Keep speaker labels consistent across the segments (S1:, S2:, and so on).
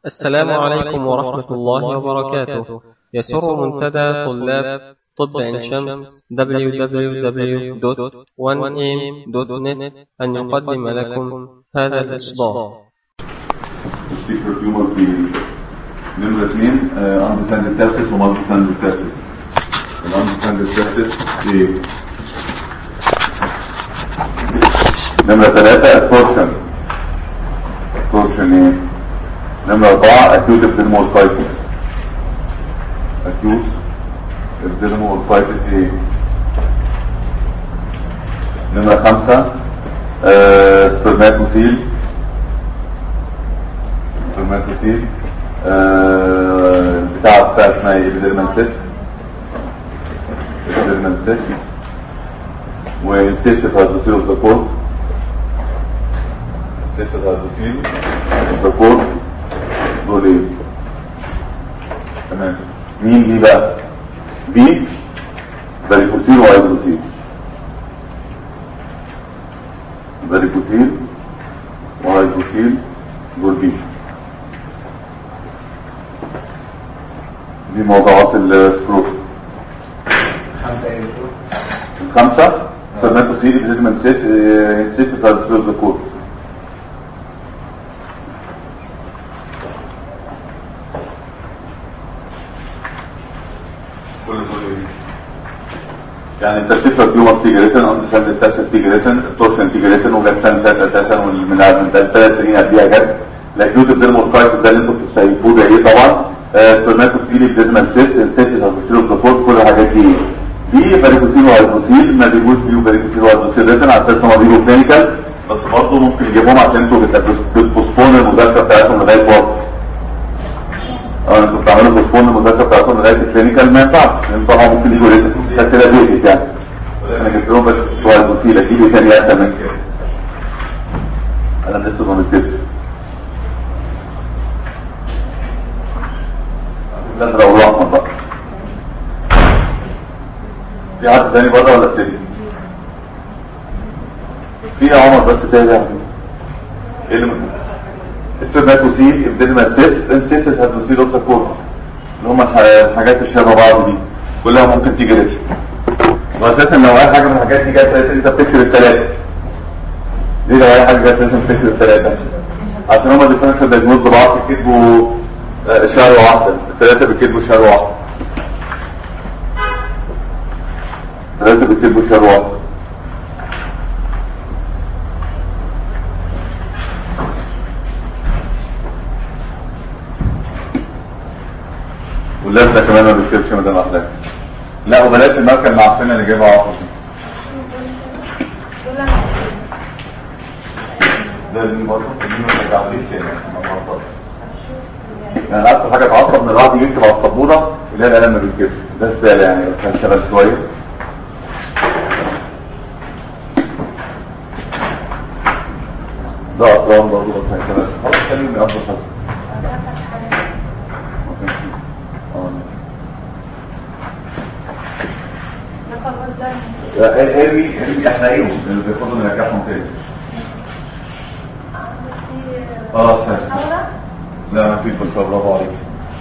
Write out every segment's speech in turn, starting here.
S1: السلام عليكم ورحمة الله وبركاته يسر منتدى طلاب طب عين شمس www.1am.net أن يقدم لكم هذا الإصدار
S2: السيكرت هيومر في نمرة اثنين عند ساند التاسس ومالتي ساند التاسس العند ساند التاسس ايه نمرة ثلاثة التورشن التورشن ايه نمرة أربعة أكيوت ابدرمورفايتس أكيوت ابدرمورفايتس ايه نمرة خمسة آه سبرماتوسيل سبرماتوسيل آه بتاع بتاع اسمها ايه ابدرمال سيست ابدرمال سيست وانسيستيف هيدروسيل اوف ذا كورت انسيستيف هيدروسيل اوف ذا كورت دول ايه تمام مين دي بقى دي فاريكوسيل وهيدروسيل فاريكوسيل وهيدروسيل دول بي دي موضوعات السكروت
S3: خمسة ايه بتقول؟
S2: الخمسة سبرماتوسيل ابدرمال سيست انسيستيف هيدروسيل اوف ذا كورت كل دول يعني الترتيب تيومر تيجريتن اند ساند التاسس تيجريتن التورشن تيجريتن وجت سنه ثلاثه اساسا والمن من ثلاث سنين قبليها جت الاكيوت الديرمورفايتس ده اللي انتوا بتستهيفوه ده ايه طبعا سبرماتوسيل ابدرمال سيست انسيتيف هيدروسيل اوف ذا كل الحاجات دي دي فاريكوسيل وهيدروسيل ما بيجوش بيو فاريكوسيل وهيدروسيل ريتن على اساس ان هم بيجوا كلينيكال بس برضه ممكن يجيبهم عشان انتوا بتبوستبون المذاكره بتاعتهم لغايه وقت اه انتوا بتعملوا بوستبون المذاكره بتاعتهم لغايه الكلينيكال ما ينفعش لان طبعا ممكن يجوا ريتن بس ده بيزك يعني انا جبت لهم بس وهيدروسيل اكيد ايه تاني اسهل من كده انا لسه ما بكتبش الازرق والاحمر بقى في حد تاني بره ولا ابتدي في يا عمر بس تاني يا حبيبي ايه اللي مكتوب السيرماتوسيل ابدلما سيست انسيست هيدروسيل اوف كورت اللي هم الحاجات الشبه بعض دي كلها ممكن تيجي ريتش واساسا لو اي حاجه من الحاجات دي جت انت بتكتب الثلاثه ليه لو اي حاجه جت لازم تكتب الثلاثه عشان هم ديفرنشال دايجنوز ببعض بيكتبوا شهر واحده الثلاثه بيكتبوا شهر واحده ثلاثة بيكتبوا شهر واحد واللازمة كمان ما بيكتبش مدام أحلام لا وبلاش الماركة المعفنة اللي جايبها عصر لازم برضه دي ما تجعليش يعني ما بعصبش. يعني اكتر حاجه تعصب ان الواحد يجي يكتب على السبوره اللي هي القلم ما بيكتبش ده زباله يعني بس هنشتغل شويه ده اطلال برضه بس هنشتغل خلاص خليهم يقضوا حصه لا ارمي ارمي احرقيهم اللي بياخدوا نرجعهم تاني خلاص ماشي لا ما فيش بس برافو عليك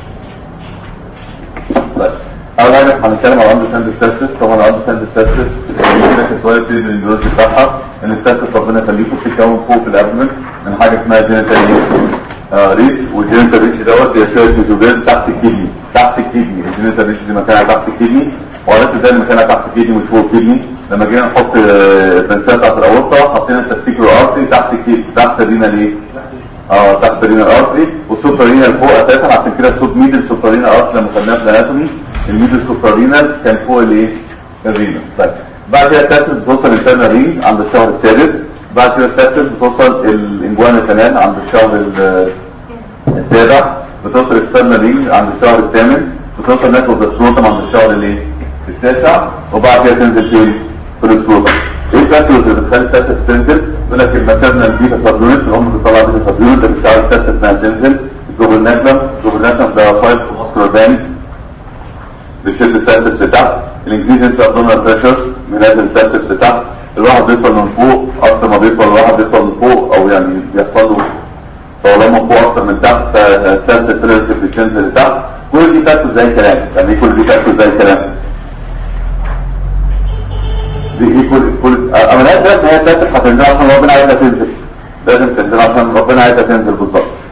S2: طيب اول حاجه هنتكلم على عند ساند التاسس طبعا عند ساند التاسس كده شويه في الجزء بتاعها ان التاسس ربنا يخليكم بتتكون فوق في الابدمن من حاجه اسمها جينيتال ريتش والجينيتال ريتش دوت هي شويه تيشوجات تحت الكدني تحت الكدني الجينيتال ريتش دي مكانها تحت الكدني وعرفت ازاي مكانها تحت الكدني مش فوق الكدني لما جينا نحط البنسات بتاعت الاورطه حطينا التستيكولار ارتري تحت الكدني تحت الرينا ليه؟ اه تحت الرينا الارتري والسوبرينال فوق اساسا عشان كده السوب ميدل سوبرينال ارتري لما خدناها في الاناتومي الميدل سوبرينال كان فوق الايه؟ الرينا طيب بعد كده التاسس بتوصل الانترنال رين عند الشهر السادس بعد كده التاسس بتوصل الانجوانا كمان عند الشهر السابع بتوصل الانترنال رين عند الشهر الثامن بتوصل ناتو بالسلوتم عند الشهر الايه؟ التاسع وبعد كده تنزل فين؟ في السلوتم ايه الفاكتورز اللي بتخلي التاسس تنزل؟ يقول لك الماتيرنال بيتا سبيونت الام بتطلع بيتا سبيونت ده بيساعد التاسس انها تنزل الجوبرناتلم الجوبرناتلم ده فايت ماسكولار باند بيشد التاسس لتحت الانجليزي ابدومينال بريشر بينزل التاسس لتحت الواحد بيطلع من فوق اكتر ما بيطلع الواحد بيطلع من فوق او يعني بيحصل له طالما فوق اكتر من تحت التاسس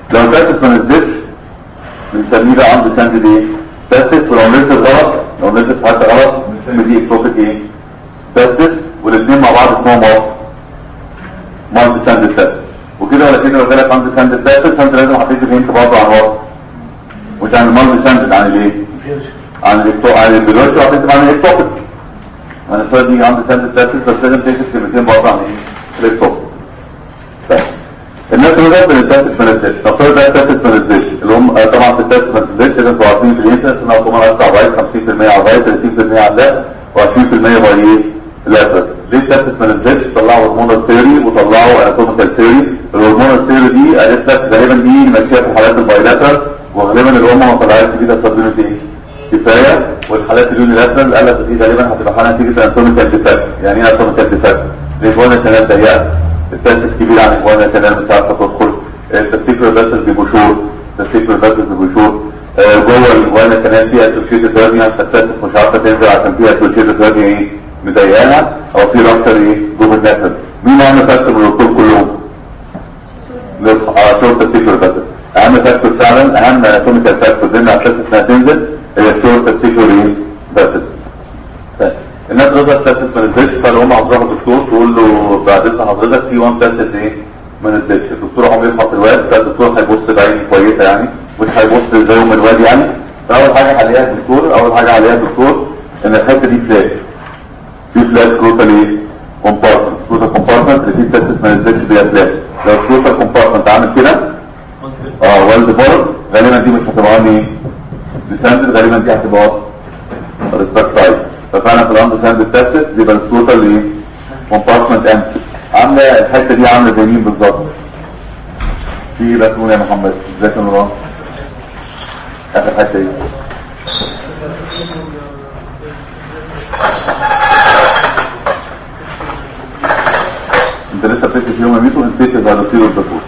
S2: لو التستس ما نزلتش بنسميه بقى عند ساند ايه تستس ولو نزلت غلط لو نزلت في حته غلط بنسمي دي اكتوبيك ايه تستس والاثنين مع بعض اسمهم وات مالتي ساند تستس وكده ولا كده لو جالك عند ساند تستس فانت لازم هتكتب هنت برضه عن وات مش عن المالتي ساند عن الايه عن الاكتو عن البلوتش وهتكتب عن الاكتوبيك انا السؤال دي عند ساند تستس بس لازم تكتب كلمتين برضه عن ايه الاكتوبيك طيب الناس اللي جت من التاسس ما نزلش نفترض بقى التاسس ما نزلش اللي هم آه، طبعا في التاسس ما نزلش لازم انتوا عارفين في الانسنس انها طبعا اسرع بايت 50% على بايت 30% على اللاب و20% باي ايه؟ لابر ليه التاسس ما نزلش؟ طلعوا هرمونال ثيوري وطلعوا اناتوميكال ثيوري الهرمونال ثيوري دي قالت لك غالبا دي ماشيه في حالات البايلاترال وغالبا الام ما طلعتش كده سبلمنت ايه؟ كفايه والحالات اليونيلاترال قال لك دي غالبا هتبقى حاله نتيجه اناتوميكال ديفكت يعني ايه اناتوميكال ديفكت؟ لجوان الكلام ضيقه التاسس كبير عن اخوانا كلام مش عارفه تدخل التستيكر بس بيبقوا شورت التستيكر بس بيبقوا شورت آه، جوه الاخوانا كلام فيها اسوشيتد هيرنيا فالتاسس مش عارفه تنزل عشان فيها اسوشيتد هيرنيا ايه مضايقاها او في رابشر ايه جوه النفس مين اهم فاكتور من الدكتور كلهم؟ لص اه شورت تستيكر بس اهم فاكتور فعلا اهم اناتوميكال فاكتور دي على اساس انها تنزل هي الشورت تستيكر ايه بس طيب. الناس رضا التاسس ما نزلش فلو هم عاوزين الدكتور تقول له بعد اذن حضرتك في وان تاسس ايه ما نزلش الدكتور هو بيفحص الواد فالدكتور هيبص بعين كويسه يعني مش هيبص زي من الواد يعني فاول حاجه عليها الدكتور اول حاجه عليها الدكتور ان الحته دي فلاش في فلاش كروتال ايه كومبارتمنت كروتال كومبارتمنت اللي فيه التاسس ما نزلش بيها فلاش لو الكروتال كومبارتمنت عامل كده اه والد بار غالبا دي مش هتبقى ايه ديسندد غالبا دي هتبقى ريستراكتايد ففعلا في الاند ساند التاسس بيبقى السكوتر ايه كومبارتمنت امتي عامله الحته دي عامله زي مين بالظبط في رسمه يا محمد ازيك يا نوران اخر حته ايه انت لسه فاكر في يوم ميتو نسيت الفالوتير والدكتور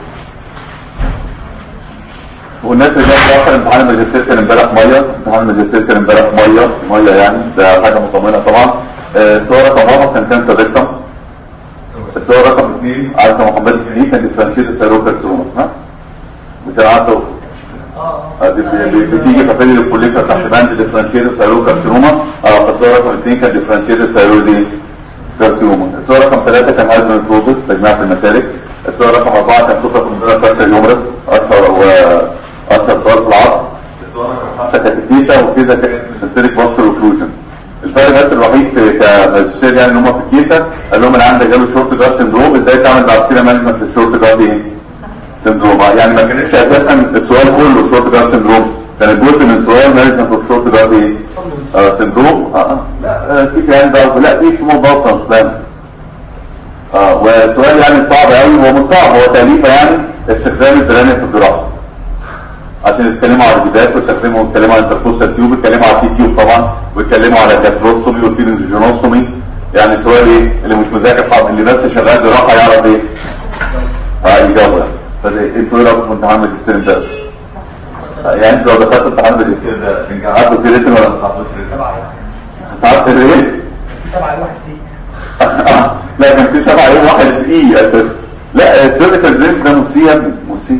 S2: والناس اللي جت اخر امتحان الماجستير كان امبارح ميه امتحان الماجستير كان امبارح ميه ميه يعني ده حاجه مطمئنه طبعا آه، السؤال رقم واحد كان كانسر ريكتم السؤال رقم اثنين عارف يا محمد دي كان ديفرنشيت السيروكارسينوما ها بتاع عارفه آه، دي- دي- دي- بتيجي في فيلم الكوليكا تحت بند ديفرنشيت السيروكارسينوما اه فالسؤال رقم اثنين كان ديفرنشيت السيرودي كارسينوما السؤال رقم ثلاثة كان هازمن فلوتس تجميع في المسالك السؤال رقم أربعة كان سوبر كومبيوتر كارسر يومرس أشهر وأشهر سؤال في العصر السؤال رقم خمسة كانت الكيسة والكيسة كانت سنتريك بوستر اوكلوجن الفرق بس الوحيد في كماجستير يعني ان هم في الكيسة قال لهم انا عندي جاله شورت جارد سندروم ازاي تعمل بعد كده مانجمنت للشورت جارد ايه؟ سندروم يعني ما كانش اساسا السؤال كله شورت جارد سندروم كان جزء من السؤال مانجمنت اوف شورت جارد ايه؟ آه سندروم اه لا آه، في كان بقى لا في اسمه باو ترانسبلانت اه وسؤال يعني صعب قوي هو مش صعب هو تأليفه يعني استخدام الزرانية في الجراحة عشان يتكلموا على الجداد ويستخدموا يتكلموا على الانتركوستال تيوب يتكلموا على التي تيوب طبعا ويتكلموا على الجاستروستومي والفيلنجينوستومي يعني سؤال ايه اللي مش مذاكر حاضر اللي بس شغال جراحة يعرف ايه اه يجاوب فده انتوا ايه رايكم في امتحان الماجستير ده؟ آه، يعني انتوا لو دخلت امتحان الماجستير ده كان قعدتوا في ريتم ولا ما قعدتوش في ريتم؟
S3: سبعة
S2: قعدت في ريتم؟
S3: سبعة الواحد سي
S2: لا كان في سبعة يوم واحد ايه اساس لا السيركال درينج ده موسي يا ابني موسي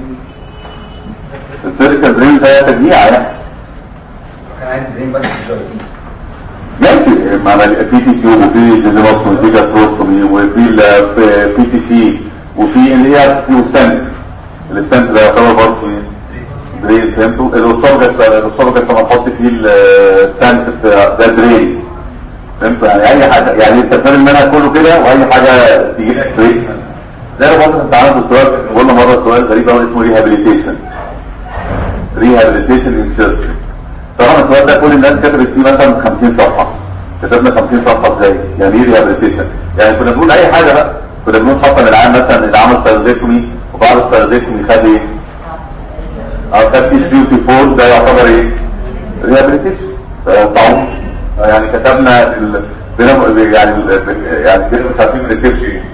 S2: السيركال درينج ده تجميع يعني
S3: كان عايز درين بس في الدولتين
S2: ماشي معنا في تي تيوب وفي جيزينوستومي وفي جاستروستومي وفي بي تي سي وفي اللي هي وستنت الستنت ده يعتبر برضه ايه درين فهمتوا الاسوفجس الاسوفجس لما نحط فيه الستنت ده درين فهمتوا يعني اي حاجه يعني انت فاهم المنهج كله كده واي حاجه تيجي لك درين زي ما قلت انت عارف الدكتور قلنا مره سؤال غريب قوي اسمه ريهابيليتيشن ريهابيليتيشن ان سيرجري طبعا السؤال ده كل الناس كتبت فيه مثلا 50 صفحه كتبنا 50 صفحه ازاي يعني ايه ريهابيليتيشن يعني كنا بنقول اي حاجه بقى كنا بنقول حتى من العام مثلا اللي عمل سيرجيكومي وبعد السيرجيكومي خد ايه اه خد تي 3 وتي 4 ده يعتبر ايه ريهابيليتيشن طعم يعني كتبنا ال... بنم... يعني ال... يعني بنم مش عارفين بنكتبش ايه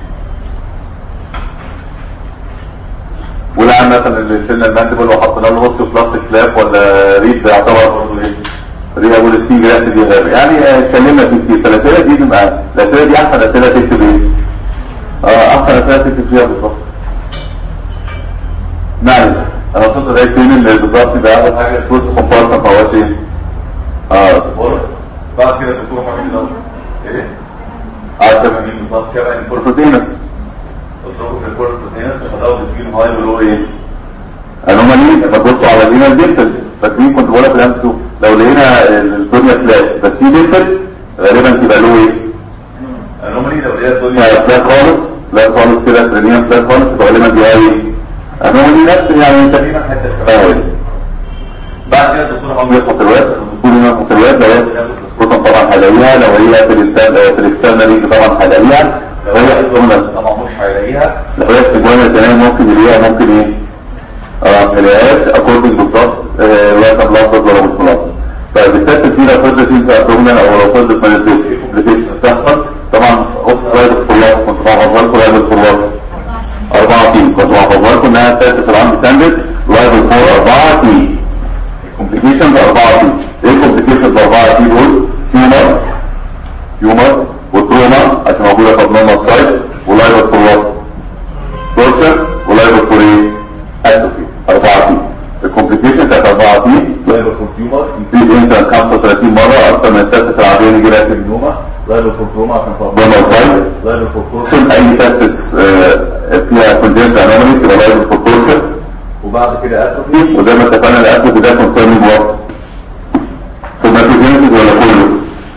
S2: والعام مثلا اللي شلنا الماندبل وحطينا له اوستو بلاستيك فلاب ولا ريد ده يعتبر برضه ايه ريابوليستي جرات دي غير يعني آه، اتكلمنا في كتير فالاسئله دي تبقى الاسئله دي احسن اسئله تكتب ايه؟ اه احسن اسئله تكتب فيها بالظبط نعم انا وصلت لغايه فين اللي بالظبط يبقى اول حاجه الفورس كومبارتمنت ما هوش ايه؟ اه بورد بعد كده الدكتور حميد ده ايه؟ عارف مين بالظبط كده البروتينس الدكتور في البروتينس فلو بتجيب هاي ولو ايه؟ انومالي ببصوا على لينا الدينتل فاكرين كنت بقولها في الامس لو لقينا الدنيا فلات بس في دينتل غالبا تبقى له ايه؟ انومالي لو لقينا الدنيا فلات خالص فلات خالص كده فرينيا فلات خالص تبقى غالبا دي ايه؟ انومالي نفس يعني تقريبا حته شبه بعد كده الدكتور عمرو يفحص الواد الدكتور يفحص الواد لو هي سكوتن طبعا هيلاقيها لو هي في الاكسترنال في الاكسترنال طبعا هيلاقيها لو هي الدومينال طبعا مش هيلاقيها لو هي في الجوانب الثانيه ممكن يلاقيها ممكن ايه؟ اه ملاقيهاش اكوردنج بالظبط وقت ملخص ولا مش ملخص طيب التست دي لو فضلت انت ابدومينال او لو فضلت مانيفيست كومبليكيشن بتحصل طبعا اوف رايد فولات كنت بحفظها لكم رايد فولات أربعة تي كنت بحفظها لكم انها تست في العام ستاندرد لايف فور أربعة تي الكومبليكيشنز أربعة تي ايه الكومبليكيشنز أربعة تي دول؟ تيومر تيومر وتروما عشان موجودة في ابنورمال سايت ولايف فولات تورشن ولايف فور ايه؟ اتروفي 4 تي الكومبليكيشن بتاعت 4 تي لايبر فور تيومر انكريز انسان 35 مره اكتر من التست العاديه اللي جالها سيمنوما لايبر فور تروما عشان تبقى سايد لايبر فور تورشن اي تست فيها كونجنت انومالي تبقى لايبر فور تورشن وبعد كده اتروفي وزي ما اتفقنا الاتروفي ده كونسيرنينج وات سوماتوجينيسيس ولا كله؟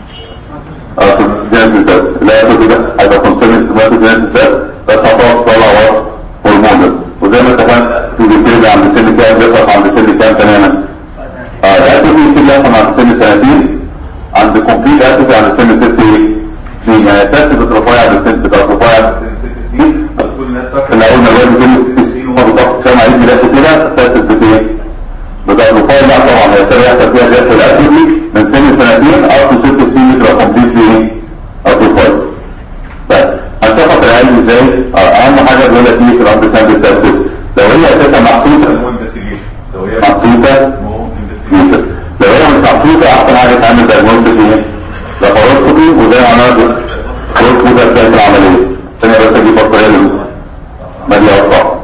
S2: اه سوماتوجينيسيس بس الاتروفي ده هيبقى كونسيرنينج سوماتوجينيسيس بس بس هتقعد تطلع وات هرمونال وزي ما اتفقنا في بيبتدي عند سن كام بيخلص عند سن كام تماما اه الاتروفي يبتدي يحصل عند سن سنتين عند كومبليت اتروفي عند سن ست ايه سنين يعني التست بترفعي عند سن بترفعي عند سن ست سنين بس كل الناس فاكره ان اول ما الواد يكون ست سنين وهو بالظبط سامع عيد ميلاده كده التست بت بترفعي بقى طبعا هيبتدي يحصل فيها زياده الاتروفي من سن سنتين او تو ست سنين بتبقى كومبليت ايه اتروفاي طيب هنشخص العيال ازاي؟ اه اهم حاجه بيقول لك ايه في الامر سامبل تيست لو هي اساسا محسوسه لو هي محسوسه محسوسه لو هي مش محسوسه احسن حاجه تعمل دايجنوستيك ايه؟ لاباروسكوبي وزي ما عملنا بروسكوبي ده بدايه العمليه ثانيه بس اجيب بطاريه ما دي اقطع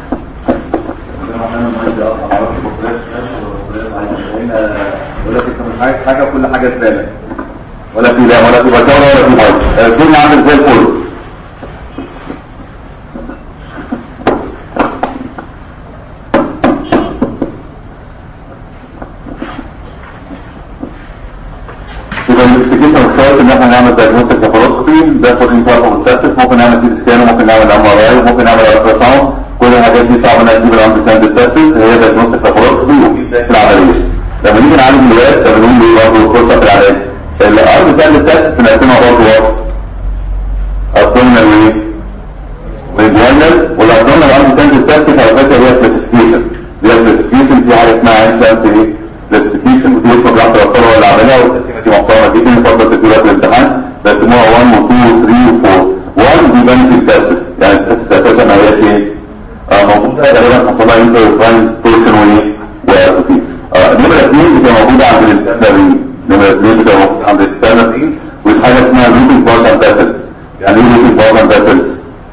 S2: ولا في حاجه حاجه كل حاجه تبان ولا في لا ولا في بشاره ولا في حاجه الدنيا عامل زي الفل يبقى الانفستيجيشن الشرط ان احنا نعمل دايجنوستيك لاباروسكوبي ده فور انفاركت والتاسس ممكن نعمل سي سكان وممكن نعمل ام ار اي وممكن نعمل الترا ساوند كل الحاجات دي صعب انها تجيب الامر ساند التاسس هي دايجنوستيك لاباروسكوبي وفي بدايه العمليه لما نيجي نعالج الواد ده بنقول له برضه القصه في العلاج الامر ساند التاسس بنقسمها برضه وقت ابدومينال وايه؟ وجوانال والابدومينال الامر ساند التاسس على فكره هي كلاسيفيكيشن هي كلاسيفيكيشن في حاجه اسمها انسانس ايه؟ كلاسيفيكيشن ودي اسمها بتاعت الدكتور اللي عملها والتقسيمه دي محترمه جدا يفضل تديها في الامتحان بيسموها 1 و 2 و 3 و 4 1 دي بنسي التاسس يعني التاسس اساسا ما هياش ايه؟ آه موجوده غالبا حصل لها انتر فاين بورشن وايه؟ واتوفي نمره 2 بتبقى موجوده عند الانترنال نمره 2 بتبقى موجوده عند الانترنال ودي حاجه اسمها لوبين بارشن تاسس يعني ايه لوبين بارشن تاسس؟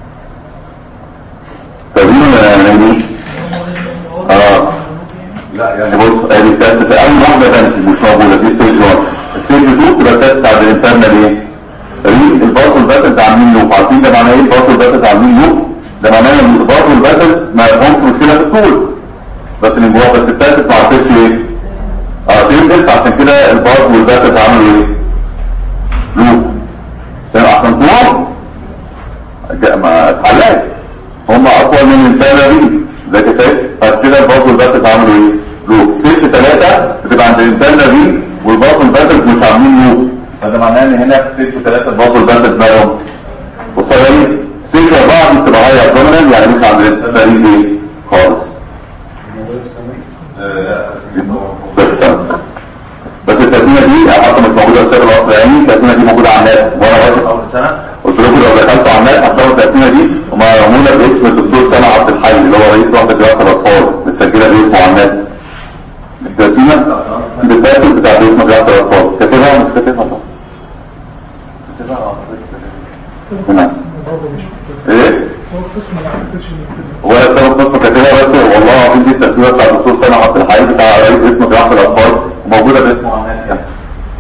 S2: فاهمين ولا يعني اه لا يعني بص ادي التاسس اول واحده بنسي مش موجوده دي ستيج 1 ستيج 2 تبقى التاسس عند الانترنال ايه؟ ريد الباصل باسلز عاملين لوب عارفين ده معناه ايه الباصل باسلز عاملين لوب ده معناه ان الباصل باسلز ما لهمش مشكله في الطول بس من جوه بس التاسس ما عرفتش ايه اه تنزل فعشان كده الباص والباسلز عملوا ايه لوب عشان عشان طول جا- ما اتحلقت هم اقوى من الانترنال زي كده فعشان كده الباص والباسلز عملوا ايه لوب ستيج 3 بتبقى عند الانترنال ريد والباص والباسلز مش عاملين لوب فده معناه ان هنا في ستيج 3 الباص والباسلز مالهم قصيرين ستيج 4 دي بتبقى هاي ابدومينال يعني مش عند الانترنال ريد ايه خالص بس بس التقسيمه دي حتى مش موجوده في كتاب الاصل العلمي التقسيمه دي موجوده على النت وانا بس اول سنه قلت لكم لو دخلتوا على النت هتلاقوا التقسيمه دي ومعموله باسم الدكتور سامح عبد الحي اللي هو رئيس وحده دراسه الاطفال مسجله باسمه على النت التقسيمه الباتل بتاع اسم دراسه الاطفال كاتبها ولا مش كاتبها طبعا كاتبها اه هنا ايه هو السبب قسم كاتبها بس والله العظيم دي التسويق بتاع الدكتور سامح عبد الحي بتاع رئيس اسمه جراحه الاطفال وموجوده باسمه على النت يعني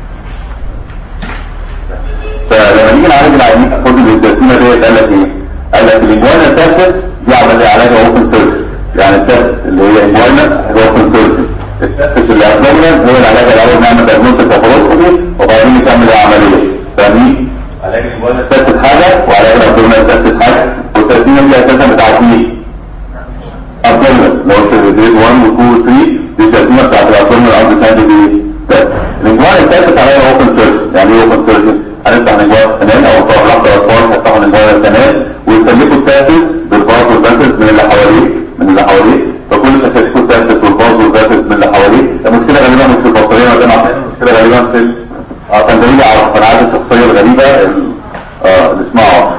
S2: فلما نيجي نعالج العيانين كل التقسيمه ديت قال لك ايه؟ قال لك الانجوانا تاسس دي عمليه علاجها اوبن سيرجري يعني التاسس اللي هي انجوانا هو اوبن سيرجري التاسس اللي ابدومينال هو العلاج الاول نعمل دايجنوستيك وفلوسفي وبعدين نكمل العمليه فاهمين؟ علاج الانجوانا تاسس حاجه وعلاج الابدومينال تاسس حاجه والتقسيمه دي اساسا بتاعت مين؟ ابدومينال لو قلت جريد 1 و 2 و 3 دي التقسيمه بتاعت الابدومينال عند ساند دي الانجوانا التاسس عليها اوبن سيرجري يعني ايه اوبن سيرجري؟ هنفتح الانجوان القنال او طرف لحظه الاطفال هيفتحوا الانجوان القنال ويسلكوا التاسس بالباص والباسس من اللي حواليه من اللي حواليه فكل تسلكوا التاسس والباص والباسس من اللي حواليه المشكله غالبا مش في البطاريه ولا مع المشكله غالبا في ال- اه كان دليل على القناعات الشخصيه الغريبه ال- اه اللي اسمها عصر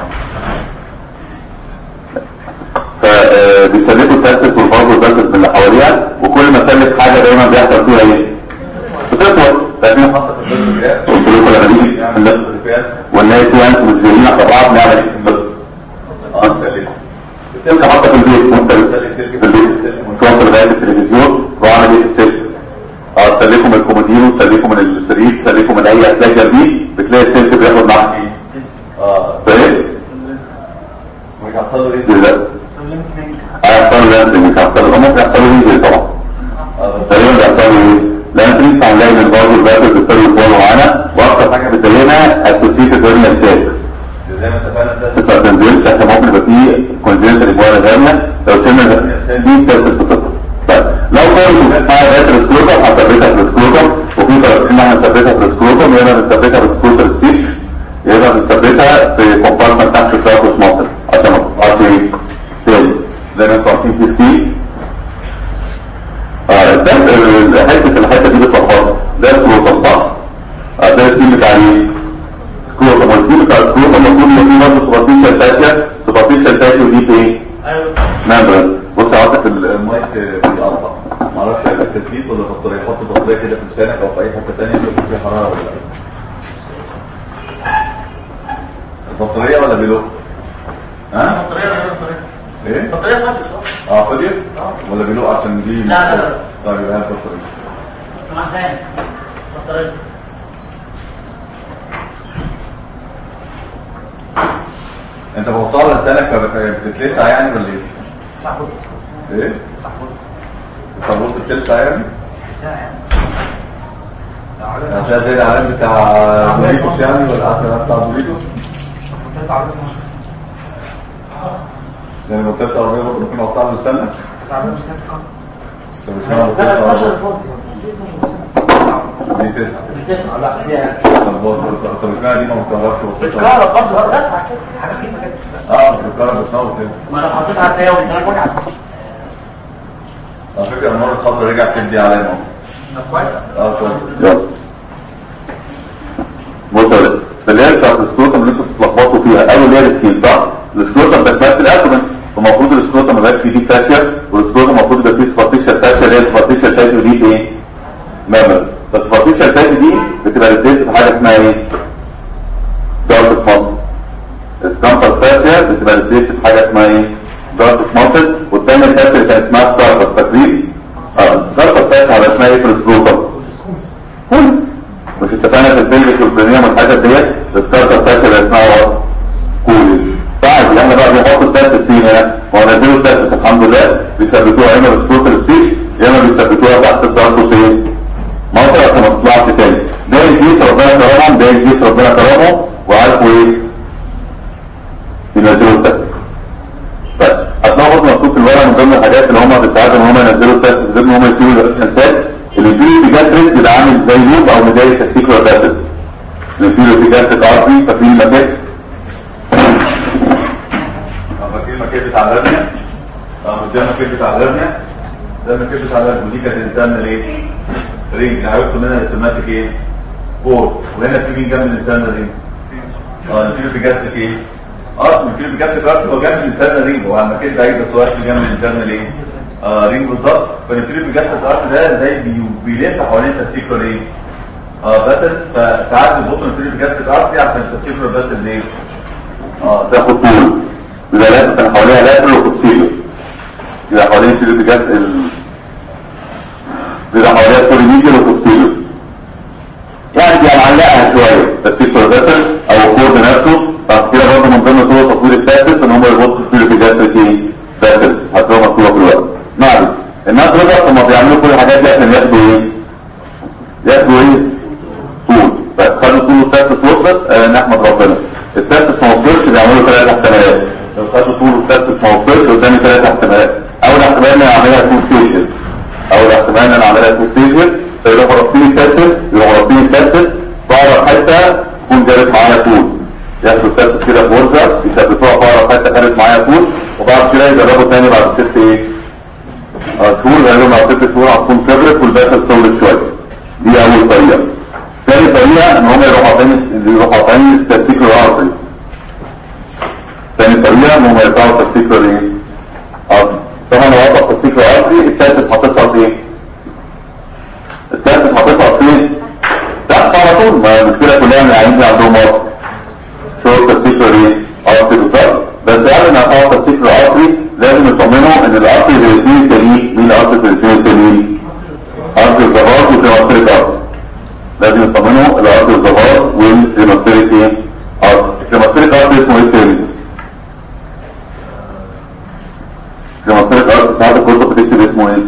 S2: فبيسلكوا التاسس والباص والباسس من اللي حواليها وكل ما سلك حاجه دايما بيحصل فيها ايه؟ بتطول فاكرين حصل في الفيديو قلت لكم لما نيجي نعمل لفه الفيديو ونلاقي تو انت مش جايين على بعض نعمل ايه في البلد؟ اه نسلك السلك حتى في البيت وانت بتسلك سلك في البيت توصل لغايه التلفزيون واعمل ايه في السلك؟ اه تسلكه من الكومودينو تسلكه من السرير تسلكه من اي اسلاك جنبيه بتلاقي السلك بياخد معاك ايه؟ اه فاهم؟
S3: مش هحصل له ايه؟
S2: لا هيحصل له لانسنج هيحصل له ممكن يحصل له انجري طبعا تقريبا بيحصل له ايه؟ لانسنج فهنلاقي ان الباور والباسس ابتدوا يكبروا معانا واكتر حاجه بتبينها اسوسيتد هيرنيا تشيك
S3: زي ما اتفقنا ده
S2: تسمع تنزيل عشان ممكن يبقى فيه كونجنتال اجوال هيرنيا لو شلنا دي تاسس بتطلع طيب لو كنت معايا باتر سكروتم هثبتها في السكروتم وفي طريقتين ان احنا نثبتها في السكروتم يا اما بنثبتها في سكروتال سبيتش يا اما بنثبتها في كومبارتمنت تحت التراكوس مصر عشان ما تقطعش ايه تاني زي ما انتوا عارفين في ستيل اه ده ال- حته الحته دي بتلخبط ده سكروتم صح؟ اه ده الستيل بتاع ايه؟ سكروتم والستيل بتاع السكروتم المفروض يبقى فيه برضه سوبرفيشال فاشيا سوبرفيشال فاشيا ودي في ايه؟ ممبرز بص عاطف المايك بيقطع معرفش هيبقى تثبيت ولا بطاريه يحط بطاريه كده في لسانك او في اي حته ثانيه يشوف فيها حراره ولا لا البطاريه ولا بيلو؟ ها؟ ايه؟ اه فاضيه؟ ولا بيلو عشان دي
S4: لا، لا، لا.
S2: طيب يبقى هات بطاريه انت بتطلع لسانك فبتتلسع يعني ولا ايه؟ ايه؟ الطابوت بتلسع يعني؟ هتلاقي زي العالم بتاع دوريتوس يعني ولا العالم بتاع دوريتوس؟ زي ما قلت عربية برضه ممكن اقطع له لسانك؟ طب مش انا قلت عربية دي تسعة طب بص طب اشمعنى دي ما بتعرفش وصلتها؟
S4: الكهرباء برضه حاجة خفيفة كده
S2: اه الكهرباء بتنور كده
S4: ما انا حطيتها على التاوي انا وجع
S2: على فكرة المرة الخضرا رجع تدي علامة
S4: طب كويس
S2: اه كويس يلا بص يا ولد اللي هي بتاعت السكروتم اللي انتوا بتتلخبطوا فيها اول اللي هي السكين صح؟ السكروتم بتمثل الابدومن فالمفروض السكروتم ما يبقاش فيه دي فاشيا والسكروتم المفروض يبقى فيه سبارتيشال فاشيا اللي هي سبارتيشال فاشيا ودي ايه؟ مامل بس سبارتيشال فاشيا دي بتبقى ريبليس بحاجه اسمها ايه؟ دارت ماسل السكامبس فاشيا بتبقى ريبليس بحاجه اسمها ايه؟ دارت ماسل والثانيه الفاشيا اللي كان اسمها ستاربس فاكرين؟ اه ستاربس فاشيا على اسمها ايه في السكروتم؟ كويس مش اتفقنا في البنجس والبريميوم والحاجات ديت السكارتا الساسة اللي اسمها وات كويس طيب احنا بقى بنحط التاسس فين هنا هو نزلوا التاسس الحمد لله بيثبتوها يا اما بالسكروتال سبيش يا اما بيثبتوها تحت التاركوس ايه مصر عشان ما تطلعش تاني ده الجيش ربنا كرمهم ده الجيش ربنا كرمهم وعارفوا ايه ينزلوا التاسس طيب هتلاقوا برضه مكتوب في الورقه من ضمن الحاجات اللي هم بيساعدوا ان هم ينزلوا التاسس غير ان هم يشيلوا الانسان الانفيريو بيجاسريك بيبقى عامل زي لوب او مداية تستيكولار باسد الانفيريو بيجاسريك ارتري ففي مكات فاكرين المكات بتاع الهرنيا اه ده المكات بتاع الهرنيا ده المكات بتاع الهرنيا ودي كانت الانترنال ايه؟ رينج عرفتوا منها السيماتيك ايه؟ بور وهنا في مين جنب الانترنال رينج؟ اه الانفيريو بيجاسريك ايه؟ اه الانفيريو بيجاسريك ارتري هو جنب الانترنال رينج هو المكات بعيد بس هو actually جنب الانترنال ايه؟ آه رينج بالظبط فالانفيريو بيجاسريك ارتري ده زي بي- بيلف حوالين التستيكولار ايه؟ اه باسل فتعدي البطن الانفيريو بيجاسريك ارتري عشان التستيكولار باسل ايه؟ اه تاخد طول بيبقى لازم كان حواليها لاترال وبوستيريور بيبقى حوالين الفيلو جاس ال بيبقى حواليها سوري ميديال وبوستيريور يعني بيبقى معلقها شويه تسبيكتور فيسل او الكورد نفسه بعد كده برضه من ضمن طرق تطوير الفاسس ان هم يربطوا الفيلو جاس في فاسس هتلاقوها مكتوبه في الورق معلش الناس رضا هم بيعملوا كل الحاجات دي عشان ياخدوا ايه؟ ياخدوا ايه؟ طول فخدوا طول التاسس وصلت آه نحمد ربنا التاسس ما وصلش بيعملوا ثلاث احتمالات لو خدوا طول التاسس ما وصلش قدامي ثلاث احتمالات اول احتمال ان انا اعملها تو ستيجز اول احتمال ان انا اعملها تو ستيجز فيروحوا رابطين التاسس يروحوا رابطين التاسس بقرب حته تكون جابت معايا طول ياخدوا التاسس كده في غرزه يثبتوها في اقرب حته خدت معايا طول وبعد كده يجربوا تاني بعد ست ايه؟ آه، شهور غالبا بعد ست شهور هتكون كبرت والباسس طولت شويه دي اول طريقه تاني طريقة ان هم يروحوا تاني يروحوا تاني التستيكر ارتري تاني طريقة ان هم يرفعوا التستيكر ايه ارتري طبعا لو وقف التستيكر ارتري التاسس هتصعد ايه التاسس هتصعد فين تحت على طول ما المشكلة كلها ان العيان دي عندهم مرض شورت تستيكر ايه ارتري بالظبط بس قبل ما يرفعوا التستيكر ارتري لازم يطمنوا ان الارتري زي الاثنين التانيين مين الارتري زي الاثنين التانيين ارتري الزباط وكريماتريك ارتري لازم يطمنوا الارض الزباط والكريماتيريك ايه ارض الكريماتيريك ارض اسمه ايه تاني الكريماتيريك ارض ساعات الكتب بتكتب اسمه ايه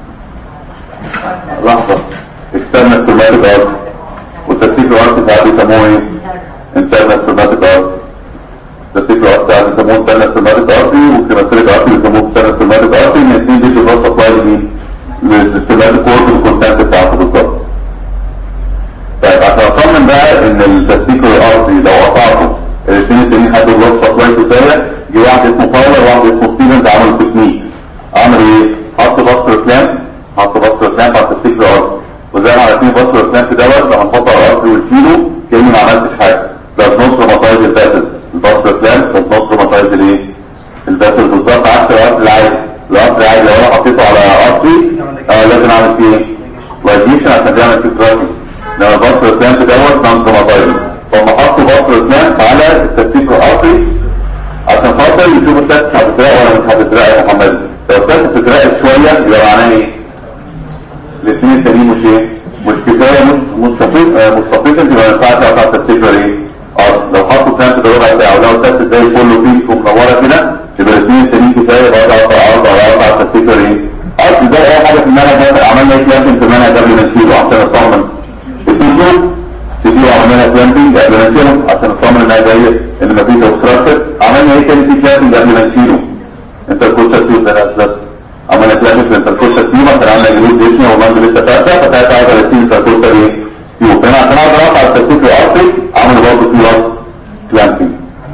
S2: لحظة اكسترنال سوماتيك ارض والتسليك الارض ساعات بيسموه ايه انترنال سوماتيك ارض التسليك الارض ساعات بيسموه انترنال سوماتيك ارض والكريماتيريك ارض بيسموه انترنال سوماتيك ارض ان الاثنين دي بتبقى سبلاي لمين للسوماتيك كورد والكونتنت بتاعته بالظبط طيب عشان اطمن بقى ان التسليك الارضي لو قطعته الاثنين التانيين حد الوصفه كويس كفايه جه واحد اسمه فاولر وواحد اسمه ستيفنز عملوا تكنيك عملوا ايه؟ حطوا باسكر كلام حطوا باسكر كلام على التسليك الارضي وزي ما عارفين باسكر كلام دوت لما نحطه على الارض ونشيله كاني ما عملتش حاجه ده نص روماتايز الباسل الباسكر كلام نص روماتايز الايه؟ الباسل بالظبط عكس الارض العادي الارض العادي لو انا حطيته على ارضي آه لازم اعمل فيه ايه؟ لايجيشن عشان تعمل فيه كراسي لما بصر البلانت دوت كان كروماتايل فهم حطوا بصر البلانت على التسليك الارضي عشان خاطر يشوفوا التاسس هتترقى ولا مش هتترقى يا محمد لو التاسس اترقت شويه يبقى معناه ايه؟ الاثنين التانيين مش ايه؟ مش كفايه مش مستفيد مش سفيشنت يبقى ما ينفعش اقطع التسليك ايه؟ ارض لو حطوا البلانت ده ربع ساعه ولو التاسس زي الفل وفيك ومنوره كده يبقى الاثنين التانيين كفايه يبقى اقطع ارض ولا اقطع التسليك ايه؟ ارض زي اي حاجه في المنهج مثلا عملنا ايه كلاسنج في المنهج قبل ما نشيله عشان نطمن التيشو تبيعوا عملنا كلامبينج قبل ما نشيله عشان نطمن انها جايه ان مفيش اوبستراكشن عملنا ايه تاني في كلامبينج قبل ما نشيله انت الكوشه تيوب ده اساس عملنا كلامبينج انت الكوشه تيوب عشان عملنا جلود ديشني والله لسه فاتحه فساعتها اقدر اشيل انت الكوشه ايه تيوب هنا عشان اقدر اقطع التسليك الارضي عملوا برضه في راس كلامبينج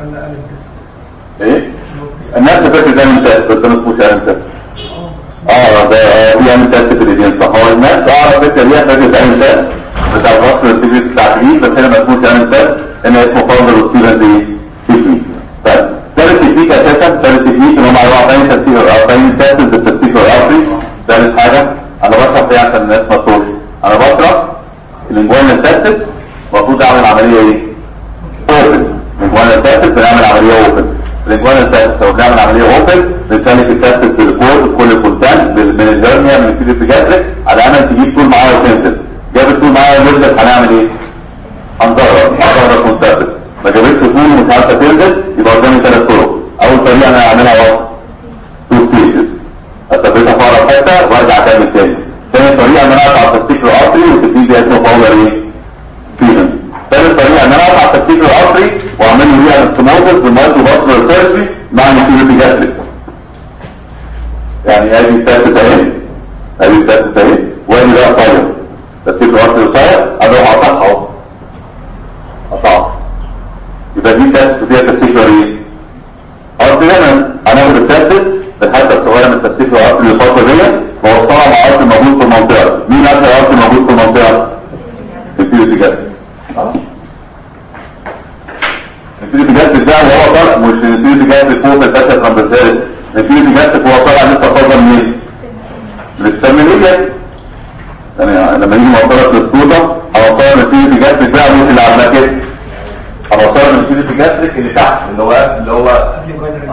S2: ايه الناس فاكر ده من تاس بس ده ما اسموش علم تاس اه ده آه، بيعمل تاس في الدين صح هو الناس اعرف فكره ليها فاكر ده علم تاس بتاع الرسم التكنيك بتاع الجديد بس هنا ما اسموش علم تاس ان اسمه فاوندر وستيفنز ايه تكنيك طيب ثالث تكنيك اساسا ثالث تكنيك ان هم هيروحوا تاني تسليك تاني تاسز التسليك الارضي ثالث حاجه انا بشرح ايه عشان الناس ما تطوش انا بشرح الانجوان التاسس المفروض اعمل عمليه ايه؟ اوبن الانجوان التاسس بنعمل عمليه اوبن الانجوان التاسس لو بنعمل عمليه اوبن بنسلك التاسس بالكور كل كونتان من الهرنيا من الفيديو جاتريك على امل تجيب طول معايا وتنزل جاب الطول معايا ونزلت هنعمل ايه؟ هنزرر هنزرر ونثبت ما جابتش طول ومش عارفه تنزل يبقى قدامي ثلاث طرق اول طريقه انا هعملها وقت تو ستيجز اثبتها في اقرب حته وارجع اكمل تاني تاني طريقه ان انا اقطع التسليك الارضي والتكنيك ده اسمه باور ايه؟ ستيفنز ثالث طريقه ان انا اقطع التسليك الارضي واعمل له ريال استموزس بالمايكرو باسكولار سيرجري مع نيوكليوتي جاستريك يعني ادي التاسس اهي ادي التاسس اهي وادي ده قصير التسليك الارضي قصير انا اروح اقطعها اهو اقطعها يبقى دي تاسس فيها تسليك ايه؟ ارضي هنا هناخد التاسس الحته الصغيره من التسليك الارضي اللي فاضله ديت واوصلها مع ارض موجود في المنطقه مين اشهر ارض موجود في المنطقه؟ الفيديو جاستريك الفيديو جاستريك ده وهو طالع مش الفيديو جاستريك فوق الفاشل ترامبسالس الفيديو جاستريك وهو طالع لسه فاضل منين؟ من الترمينية يعني لما يجي موصلك للسكوتة هوصلها من الفيديو جاستريك بقى مش اللي على المكس هوصلها من الفيديو جاستريك اللي تحت اللي هو اللي هو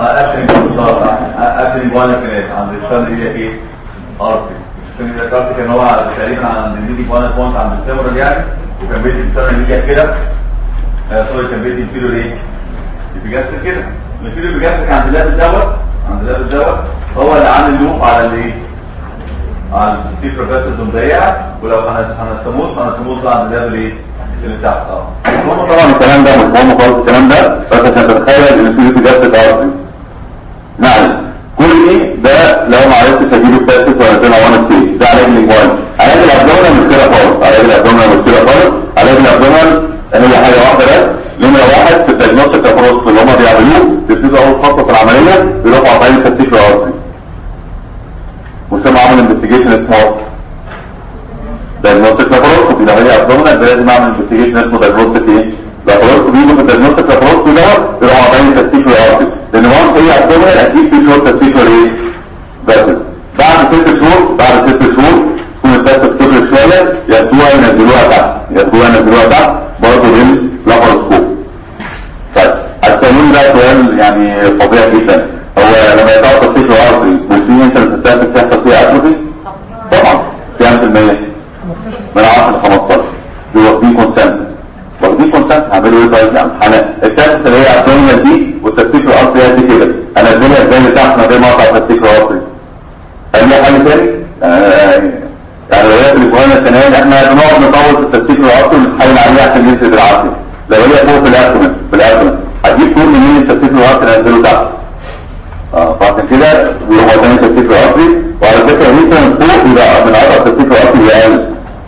S2: اكشن بالظبط اكشن جوانا كانت عند الشان دي ايه ارتي الشان دي كارت كان هو تقريبا عند الميدي جوانا بوينت عند الفيمورال يعني وكان بيدي السنه اللي كده آه، سوري كان بيدي الفيلو ايه بيجسد كده الفيلو بيجسد عند اللاب دوت عند اللاب دوت هو اللي عامل لوب على الايه على السيفر بس ضيقه ولو هنس- هنستموت هنستموت بقى عند اللاب الايه اللي تحت اه طبعا الكلام ده مش مهم خالص الكلام ده بس عشان تتخيل ان في بيجسد ارضي نعم كل دي ده لو ما عرفتش اجيب التاسس ولا تنا وانا ستيج ده علاج الجوال علاج الابدومينال مشكله خالص علاج الابدومينال مشكله خالص علاج الابدومينال هي حاجه واحده بس نمره واحد في الدايجنوستيك ابروست اللي هم بيعملوه بيبتدوا اول خطوه في العمليه بيروحوا قاطعين التسيك الارضي وسمى عمل انفستيجيشن سمارت دايجنوستيك لابروسكوبي لو هي ابدومينال لازم اعمل انفستيجيشن اسمه دايجنوستيك ايه لابروسكوبي يجوا في الدايجنوستيك لابروسكوبي دوت يروحوا قاطعين التسيك الارضي لان وانس هي ابدومينال اكيد في شورت تسيك ايه بس بعد ست شهور بعد ست شهور تكون التاسس كبر شويه ياخدوها ينزلوها تحت ياخدوها ينزلوها تحت برضه باللابروسكوب طيب هتسألوني بقى سؤال يعني فظيع جدا هو لما يقطع تصفيق الارضي والسنين انت بتستهدف تحصل فيها اتروفي؟ طبعا كام في المية؟ من 10 ل 15 دول واخدين كونسنت واخدين كونسنت هعملوا ايه طيب يعني انا التاسس اللي هي ابدومينال دي والتصفيق الارضي هي دي كده انزلها ازاي لتحت من غير ما اقطع التصفيق الارضي هل ليها حل تاني؟ آه، يعني لو هي في الجوانا الثانية احنا بنقعد نطول في التسليك العصر ونحاول عليها عشان ينزل العافية لو هي فوق في الابدومن في الابدومن هتجيب طول منين التسليك العصر ينزله تحت اه فعشان كده بيروح قدام التسليك العصري وعلى فكرة دي كان فوق يبقى من قطع التسليك العصري يقل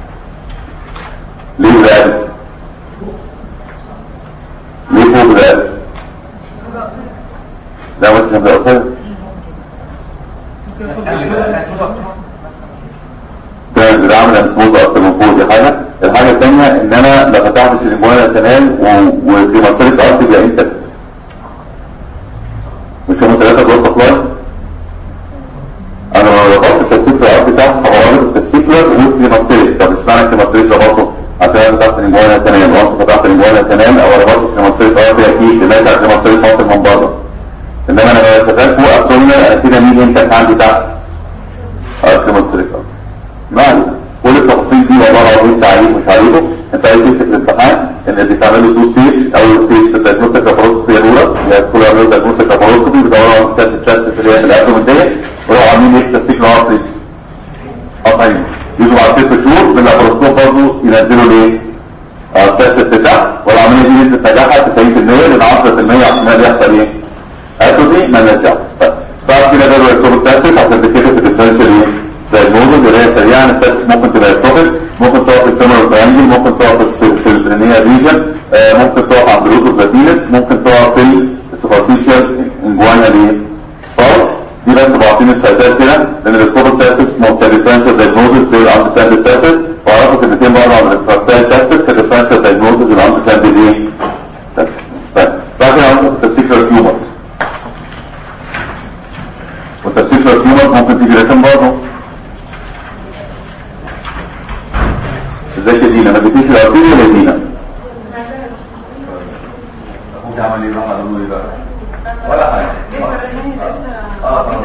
S2: ليه بقى؟ ليه فوق بقى؟ لا بس كان بيبقى قصير كان بيعمل اسموز اكتر من فوق دي حاجه الحاجه الثانيه ان انا ما فتحتش المويه كمان و- وفي مسيره ارض يبقى انت مش هم ثلاثه جوه سبلاي انا لما ربطت التسويق في الارض تحت فبربط التسويق وفي مسيره طب مش معنى في مسيره ربطه عشان انا فتحت المويه كمان وانت فتحت المويه كمان او ربطت في مسيره ارض اكيد ماشي في مسيره مصر من بره انما انا لما فتحت فوق ابطلنا انا كده مين انت عندي تحت ارض مسيره ارض ما علينا كل التفاصيل دي والله العظيم تعريف مش عارفه انت عايز تكتب في الامتحان ان اللي تعمله تو ستيج اول ستيج في الدايجنوستيك ابروسكوبي الاولى اللي هي كل عمليه دايجنوستيك ابروسكوبي بيدوروا على مستشفى التشست اللي هي في الابدومن ديت ويروحوا عاملين ايه تستيك العصري قطعين يجوا بعد ست شهور بالابروسكوب برضه ينزلوا الايه؟ اه التست تحت والعمليه دي نسبه نجاحها 90% لان 10% احتمال يحصل ايه؟ اتروفي ما نرجع بعد كده بدأوا يكتبوا التاسس عشان تكتب في الديفرنشال ايه؟ دايجنوزز اللي هي سريعا التاسس ممكن تبقى يتوفل ممكن تقف في السيمر ترانجل ممكن تقف في في البرينيا ريجن ممكن تقف عند روتو زاتينس ممكن تقف في السوبرفيشال انجوانا دي فاوت دي بس بعطيني السيطات كده لان الكوبر تاسس ممكن ديفرنشال دايجنوزز دول عند ساند التاسس وعرفوا كلمتين برضه عن الفرتال تاسس كديفرنشال دايجنوزز اللي عند ساند ايه؟ تاسس طيب بعد كده عندك التستيكولار تيومرز والتستيكولار تيومرز ممكن تيجي ريتم برضه ازيك يا دينا ما جبتيش الارتيريا ولا يا دينا
S3: اخوك عمل ايه راح اقول ايه بقى ولا حاجه اه اه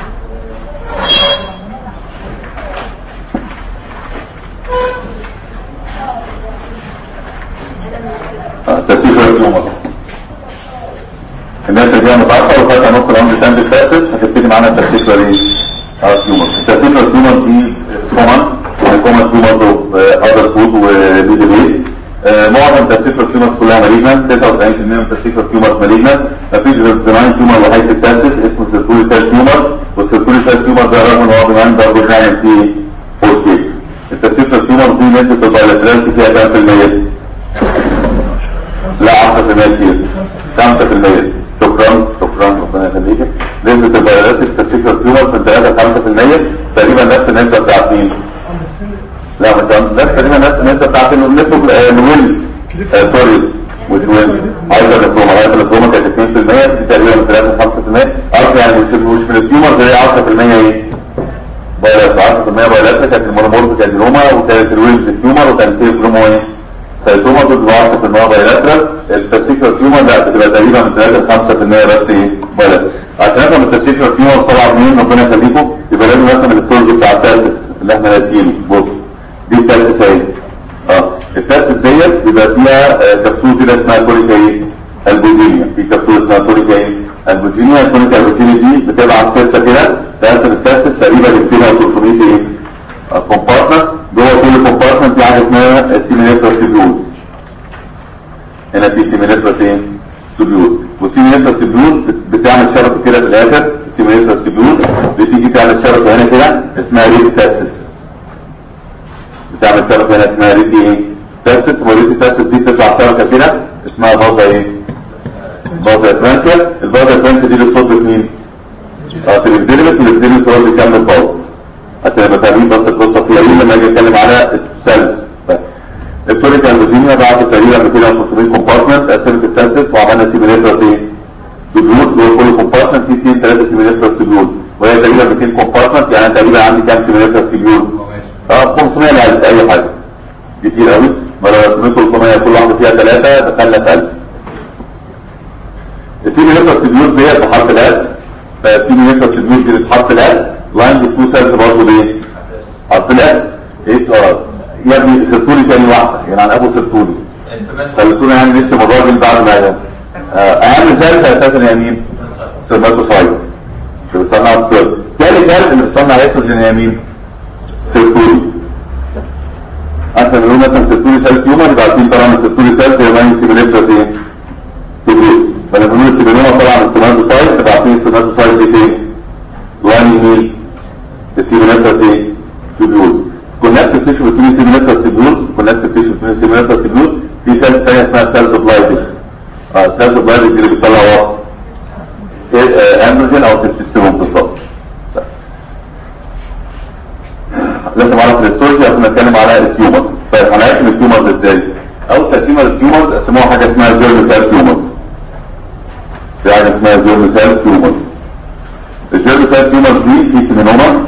S2: تستيكولار تيومرز الناس اللي هي متعصب وفاتها نص العمر ساند الفاسس هتبتدي معانا التستيكولار ايه؟ تيومرز التستيكولار تيومرز دي كومن كومن تيومرز اوف اذر فود وميدل ايج معظم التستيكولار تيومرز كلها مالجنت 99% من التستيكولار تيومرز مالجنت مفيش غير بناين تيومر وحيد التاسس اسمه سيركولي سيل تيومر والسيركولي سيل تيومر ده رغم ان هو بناين برضه بنعمل فيه فورتيك التستيكولار تيومر دي نسبة البايلاترالتي فيها كام في المية؟ لا 10% كتير 5% شكرا شكرا ربنا يخليك نسبة الفيروسات التسكيكر تيومر من 3 5% تقريبا نفس النسبة بتاعت مين؟ لا مش نفس تقريبا نفس النسبة بتاعت النسبة الويلز سوري والويلز عايزة الكروما عايزة الكروما كانت 2% دي تقريبا من 3 5% قصدي يعني مش مش من التيومر زي 10% ايه؟ فيروس 10% فيروس كانت المونومورف كانت الروما وكانت الويلز تيومر وكانت فيه كرومو ايه؟ السيتوما دول 10% بايلاترال التستيكر تيومر لا بتبقى تقريبا من 3 ل 5% بس ايه بايلاترال عشان افهم التستيكر تيومر طبعا منين ربنا يخليكم يبقى لازم افهم الستورج بتاع التاسس اللي احنا ناسيينه بص دي التاسس اهي اه التاسس ديت بيبقى فيها آه، كبسول كده اسمها كوليكا ايه البوزينيا في كبسول اسمها كوليكا ايه البوزينيا الكوليكا البوزينيا دي بتبقى عن ستة كده تقسم التاسس تقريبا 200 او 300 ايه كومبارتمنت جوه كل كومبارتمنت في حاجه اسمها سيميليتر تيبيول هنا في سيميليتر ايه تيبيول والسيميليتر تيبيول بتعمل شبكه كده في الاخر سيميليتر تيبيول بتيجي تعمل شبكه هنا كده اسمها ريت تاسس بتعمل شبكه هنا اسمها ريت ايه تاسس وريت تاسس دي بتطلع شبكه كده اسمها بازا ايه بازا ترانسيا البازا ترانسيا دي اللي بتصد في مين؟ اه في الابديلمس والابديلمس هو اللي بيكمل باوز هتبقى فاهمين بس القصه فيها ايه لما اجي اتكلم على السلز التوريكال الفيزينيا بعد تقريبا 200 300 كومبارتمنت قسمت التاسس وعملنا سيميليترز ايه؟ تبيوت جوه كل كومبارتمنت في 2 3 سيميليترز تبيوت وهي تقريبا 200 كومبارتمنت يعني أنا تقريبا عندي كام سيميليترز تبيوت؟ اه 500 ل 1000 اي حاجه كتير قوي ما لو قسمت 300 كل واحده فيها 3 دخلنا في 1000 السيميليترز تبيوت ديت بحرف الاس فالسيميليترز تبيوت دي بحرف الاس لاين تو سيلز برضه بايه؟ حرف الاس ايه اه يا ابني سيرتولي تاني واحده يعني عن ابو سيرتولي خليتونا يعني لسه موضوع دي بعد ما آه، اهم سيلز اساسا يا مين؟ سيرماتوسايت اللي بيصنع السيرم تاني سيلز اللي بيصنع ايستروجين يا مين؟ سيرتولي انت بنقول مثلا سيرتولي سيل تيومر يبقى عارفين طبعا السيرتولي سيل هي لاين سيميليترز ايه؟ تبريد فلما بنقول السيميلوما طبعا السيرماتوسايت يبقى عارفين السيرماتوسايت دي فين؟ لاين يمين السيميليترز ايه؟ تبيوز كونكتيف تيشو بتوين سيميليترز تبيوز كونكتيف تيشو بتوين سيميليترز تبيوز في سيل ثانيه اسمها سيلز بلايتد اه سيلز بلايتد دي اللي بتطلع وقت اندروجين او تستوستيرون بالظبط لازم اعرف الهيستولوجي عشان نتكلم على التيومرز طيب هنقسم التيومرز ازاي؟ اول تقسيمه للتيومرز قسموها حاجه اسمها جيرم سيل تيومرز في حاجه اسمها جيرم سيل تيومرز الجيرم سيل تيومرز دي في سيمينوما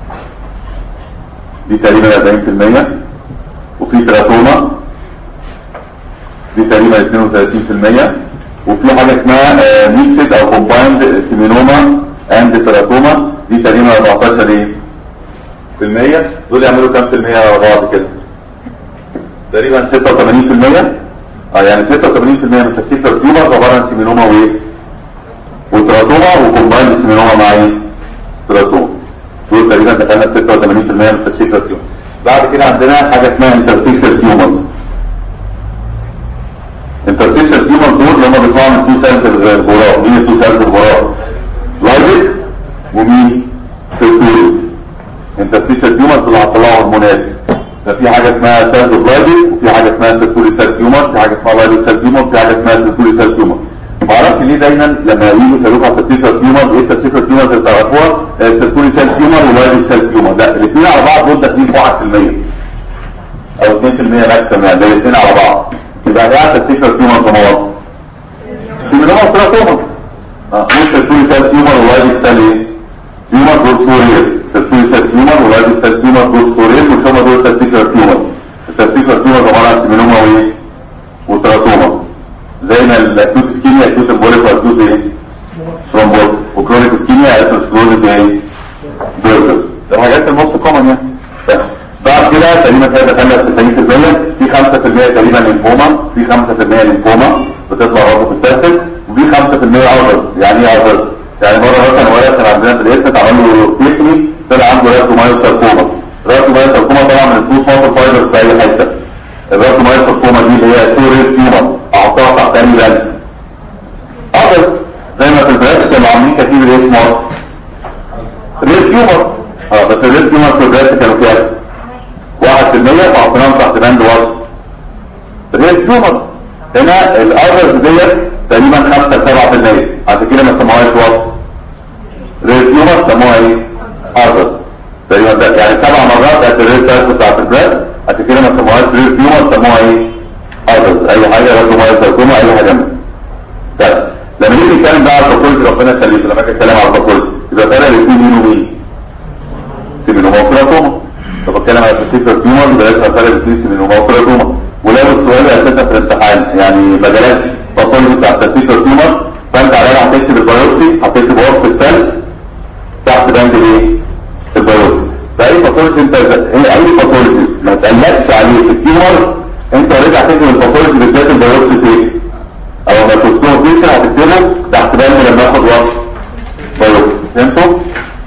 S2: دي تقريبا 40% وفي تراتوما دي تقريبا 32% وفي حاجه اسمها ميكسد او كومبايند سيمينوما اند تراتوما دي تقريبا 14 ايه في المية دول يعملوا كام في المية على بعض كده تقريبا 86% اه يعني 86% من تفكيك التيومر عباره عن سيمينوما وايه وتراتوما وكومبايند سيمينوما مع ايه تراتوما دول تقريبا دخلنا 86% من تفكيك التيومر بعد كده عندنا حاجه اسمها انترستيشال تيومرز انترستيشال تيومرز دول اللي هم بيطلعوا من تو سيلز الغراء مين التو سيلز الغراء لايبك ومين سيرتوري انترستيشال تيومرز اللي هتطلعوا هرمونات ففي حاجه اسمها سيلز بلايبك وفي حاجه اسمها سيرتوري سيل تيومر في حاجه اسمها لايبك سيل تيومر في حاجه اسمها سيرتوري سيل تيومر ما اعرفش ليه دايما لما يجوا يسالوك على التستيكر تيومر ايه التستيكر تيومر اللي تعرفوها سيرتوري سيل تيومر ولايبك سيل تيومر لا الاثنين على بعض دول داخلين في 1% او 2% ماكسيمم يعني ده الاثنين على بعض يبقى ده تستيكر تيومر ضمانات سيمينوما وتراتوما اه مش سيرتوري سيل تيومر ولايبك سيل ايه تيومر دول سوريال تسوي سيل تيومر ولايبك سيل تيومر دول سوريال مش هم دول تستيكر تيومر التستيكر تيومر عباره عن سيمينوما وايه وتراتوما زي ما الاكيوت اسكيميا اكيوت امبوليك واكيوت ايه ثرومبوز وكرونيك اسكيميا اثيروسكلوزيس ايه بيرجر ده حاجات الموست كومن يعني طيب. بعد كده تقريبا كده دخلنا في 90% في 5% تقريبا لينفوما في 5% لينفوما بتطلع برضه في التاسس وفي 5% اذرز يعني ايه اذرز يعني مره مثلا ولد كان عندنا في الاسم اتعمل له تكني طلع عنده راتومايوساركوما راتومايوساركوما طبعا من الفوت ماسل فايبرز في اي حته الراتومايوساركوما دي اللي هي توريت تيومر اعطاها تحت اي بند اذرز زي ما في البراكس كانوا عاملين كتيب الاسم ريد تيومر اه بس الريد تيومر في البراكس كانوا كام؟ واحد في المية فحطيناهم تحت بند وصف ريد تيومر هنا الاذرز ديت تقريبا 5 ل 7% عشان كده ما سموهاش وصف ريد تيومر سموها ايه؟ اذرز تقريبا ده يعني سبع مرات قد الريد تيومر بتاعت البراكس عشان كده ما سموهاش ريد تيومر سموها ايه؟ اذرز اي حاجه رقم واحد سرطومه اي حاجه منها طيب لما نيجي نتكلم بقى على الباثولوجي ربنا يخليك لما اجي اتكلم على الباثولوجي يبقى فرق الاثنين مين ومين؟ سيمينوما وكراتوما طب بتكلم على التستيكر تيومر يبقى لازم فرق الاثنين سيمينوما وكراتوما ولو السؤال يعني ما جالكش باثولوجي بتاع تسبيكر تيومر فانت عليها هتكتب البيوبسي هتكتب وصف السيلز تحت بند ايه؟ البيوبسي فاي باثولوجي انت اي اي باثولوجي ما تقلقش عليه في التيومر انت اوريدي هتكتب الباثولوجي بالذات البيوبسي فين؟ او ما تذكره فيش هتكتبه تحت بند لما ياخد وصف بيوبسي فهمتوا؟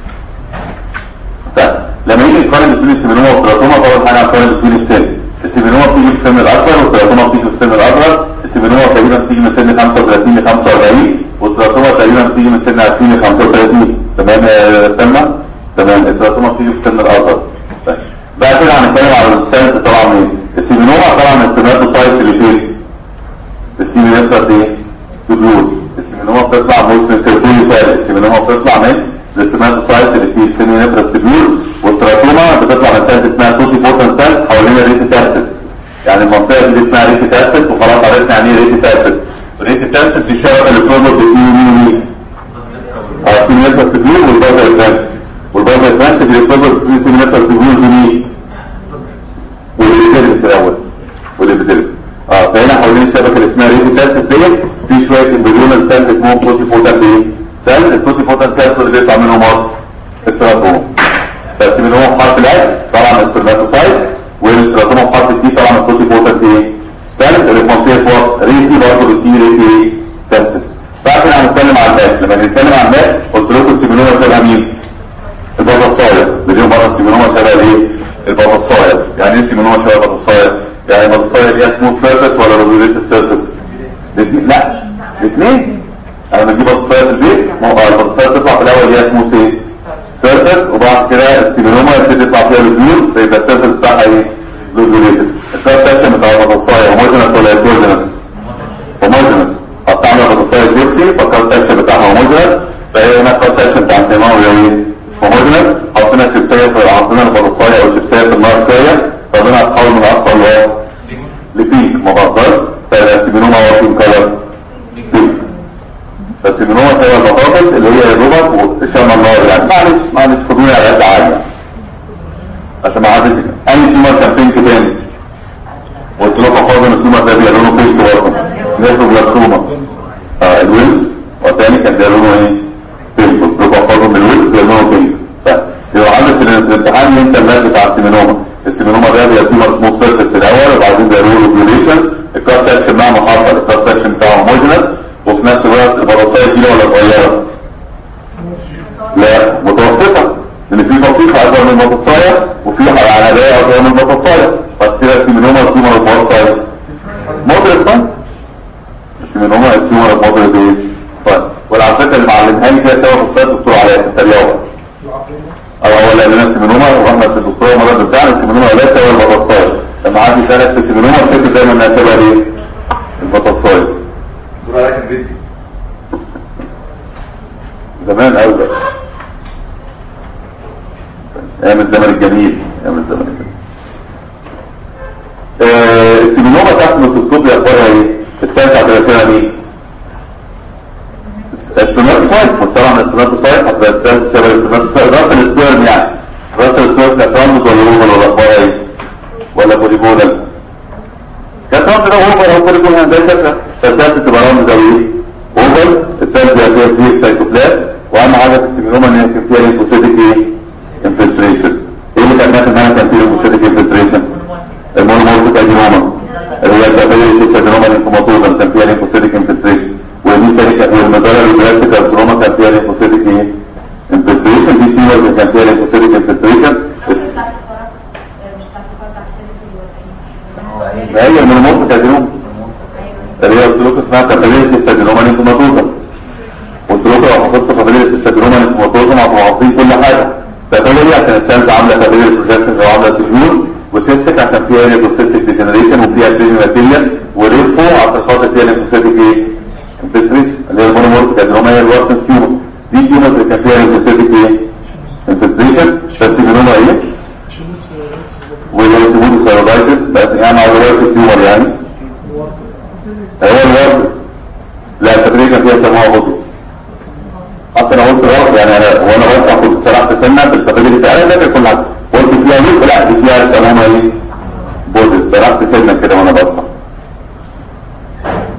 S2: طيب لما يجي نقارن بين السيمينوما والتراتوما طبعا حاجه هنقارن بين السن السيمينوما بتيجي في السن الاكبر والتراتوما بتيجي في السن الاصغر السيمينوما تقريبا بتيجي من سن 35 ل 45 والتراتوما تقريبا بتيجي من سن 20 ل 35 تمام يا سلمى تمام التراتوما بتيجي في السن الاصغر طيب بعد كده هنتكلم على السنس طبعا من السيمينوما طبعا السيماتوسايتس اللي فين السيمينوما ايه تبلوز السيمينوما بتطلع موسم سيرتولي سالس السيمينوما بتطلع من السيماتوسايتس اللي فيه السيمينوما تبلوز والتراكوما بتطلع من سالس اسمها توتي بوتن سالس حوالين الريتيتاسس يعني المنطقه دي اسمها ريتيتاسس وخلاص عرفنا يعني ايه ريتيتاسس الريتيتاسس دي الشبكه اللي بتربط بين مين ومين اه السيمينوما تبلوز والبازل ادفانس والبازل ادفانس اللي بتربط بين السيمينوما تبلوز ومين والابيديرمس الاول والابيديرمس اه فهنا حوالين الشبكه اللي اسمها ريتي سيلز ديت في شويه امبريونال سيلز اسمهم بروتي بوتنت ايه سيلز البروتي بوتنت سيلز اللي بيطلع منهم مصر التراكوما بس من هو حرف الاس طبعا السpermatocytes والتراكوما بحرف التي طبعا البروتي بوتنت ايه سيلز اللي في منطقه وسط ريتي برضه بالتي ريتي ايه سيلز بعد كده هنتكلم عن الماء لما نتكلم عن الماء قلت لكم السيمينوما شبه مين البطاطسايه بديهم بره السيمينوما شبه ايه البطاطسايه يعني ايه السيمينوما شبه البطاطسايه يعني البطاطسايه دي سموث سيرفيس ولا ريجوليت سيرفيس لا الاثنين انا بجيب بطاطسايه في البيت ما هو البطاطسايه تطلع في الاول هي سموث ايه سيرفيس وبعد كده السيمينوما يبتدي يطلع فيها الفيوز فيبقى السيرفيس بتاعها ايه ريجوليتد الكارت سكشن بتاع البطاطسايه هوموجينس ولا هيتروجينس هوموجينس هتعمل بطاطسايه جيبسي فالكارت سكشن بتاعها هوموجينس فهي هنا الكارت سكشن بتاع السيماوي ايه هوموجينس حطينا شيبسيه في حطينا البطاطسايه او شيبسيه في النار سايه فبنا هتحول من اصفر ل لبيك ما بهزرش فيبقى السيمينوما واكين كلر بيك فالسيمينوما هي البطاطس اللي هي يا دوبك وشم النار يعني معلش معلش خدوني على قد عاليه عشان ما حدش اي تيومر كان بينك تاني قلت لكم حاضر ان التيومر ده بيبقى لونه بينك برضه نيفروبلاستوما اه الويلز والتاني كان ده لونه ايه بينك قلت لكم حاضر من الويلز ده لونه بينك يبقى عندك الامتحان ينسى الماد بتاع السيمينوما السيمينوما ده بيبقى تيومر سموث سيرفيس في الاول وبعدين بيعملوا ريجوليشن الكاس سكشن مع محافظه الكاس سكشن بتاعه هوموجينس وفي نفس الوقت البلاصايه كبيره ولا صغيره؟ لا متوسطه لان في بطيخه اكبر من البطاطسايه وفي عنبايه اكبر من البطاطسايه بس كده السيمينوما التيومر البطاطسايه مودريت سايز السيمينوما التيومر المودريت ايه؟ سايز وعلى فكره اللي معلمها لي كده سوا في الدكتور علاء في الترياوه او هو اللي قال لنا السيمينوما ورحنا في الدكتوره مرض بتاعنا السيمينوما لا تساوي البطاطسايه لما حد يسالك في السيمينوما الست دايما انها تبقى ايه؟ البطاطسايه
S3: دور عليك الفيديو
S2: زمان قوي بقى ايام الزمن الجميل ايام الزمن الجميل آه، السيمينوما تحت الميكروسكوب اخبارها ايه؟ الساعه بتاعت الرساله مين؟ السبرماتوسايت طبعا السبرماتوسايت هتبقى الساعه شبه السبرماتوسايت راس السبرم يعني راس السبرم كاترامبس ولا اوفر ولا اخبارها ايه؟ ولا بوليبولال كاترامبس ده اوفر او بوليبولال ده شكله فالساعه تبقى رمز زي ايه؟ اوفر الساعه بيبقى فيها فيه سايتوبلازم واهم حاجه في السيمينوما ان هي كان فيها ليمفوسيتيك ايه؟ انفلتريشن ايه اللي كان ناتج منها كان فيه ليمفوسيتيك انفلتريشن؟ المونومورفيك ادينوما اللي هي الكابيلي ادينوما ليمفوماتوزا كان فيها ليمفوسيتيك انفلتريشن والمين تاني كان والمدارة البلاستيك كارسينوما كان فيها ليمفوسيتيك ايه؟ انفلتريشن دي تيومرز كان فيها ليمفوسيتيك انفلتريشن ما هي المونومورفيك ادينوما اللي هي قلت لكم اسمها كابيلي ادينوما ليمفوماتوزا قلت لكم لو حفظت كابيلي ادينوما ليمفوماتوزا هتبقوا حافظين كل حاجه كابيلي عشان السيلز عامله كابيلي بروجكشن او عامله تيومر وسيستك عشان فيها ليمفوسيتيك ديجنريشن وفيها بريزم ماتيريال وريفو عشان خاطر فيها ليمفوسيتيك ايه؟ انفلتريشن اللي هي المونومورفيك ادينوما هي الوارث تيومر دي تيومر اللي كان فيها ليمفوسيتيك ايه؟ انفلتريشن فالسيمينوما ايه؟ والهيموتيموتو سيرودايتس بس يعني على الوارث تيومر يعني هو الوارث لا التبريد كان فيها سماعه هوبس حتى انا قلت غلط يعني انا وانا بفتح كنت سرحت سنه بالتبريد بتاعي ده كل حاجه قلت فيها ليه لا دي فيها سماعه ايه؟ بودس سرحت سنه كده وانا بفتح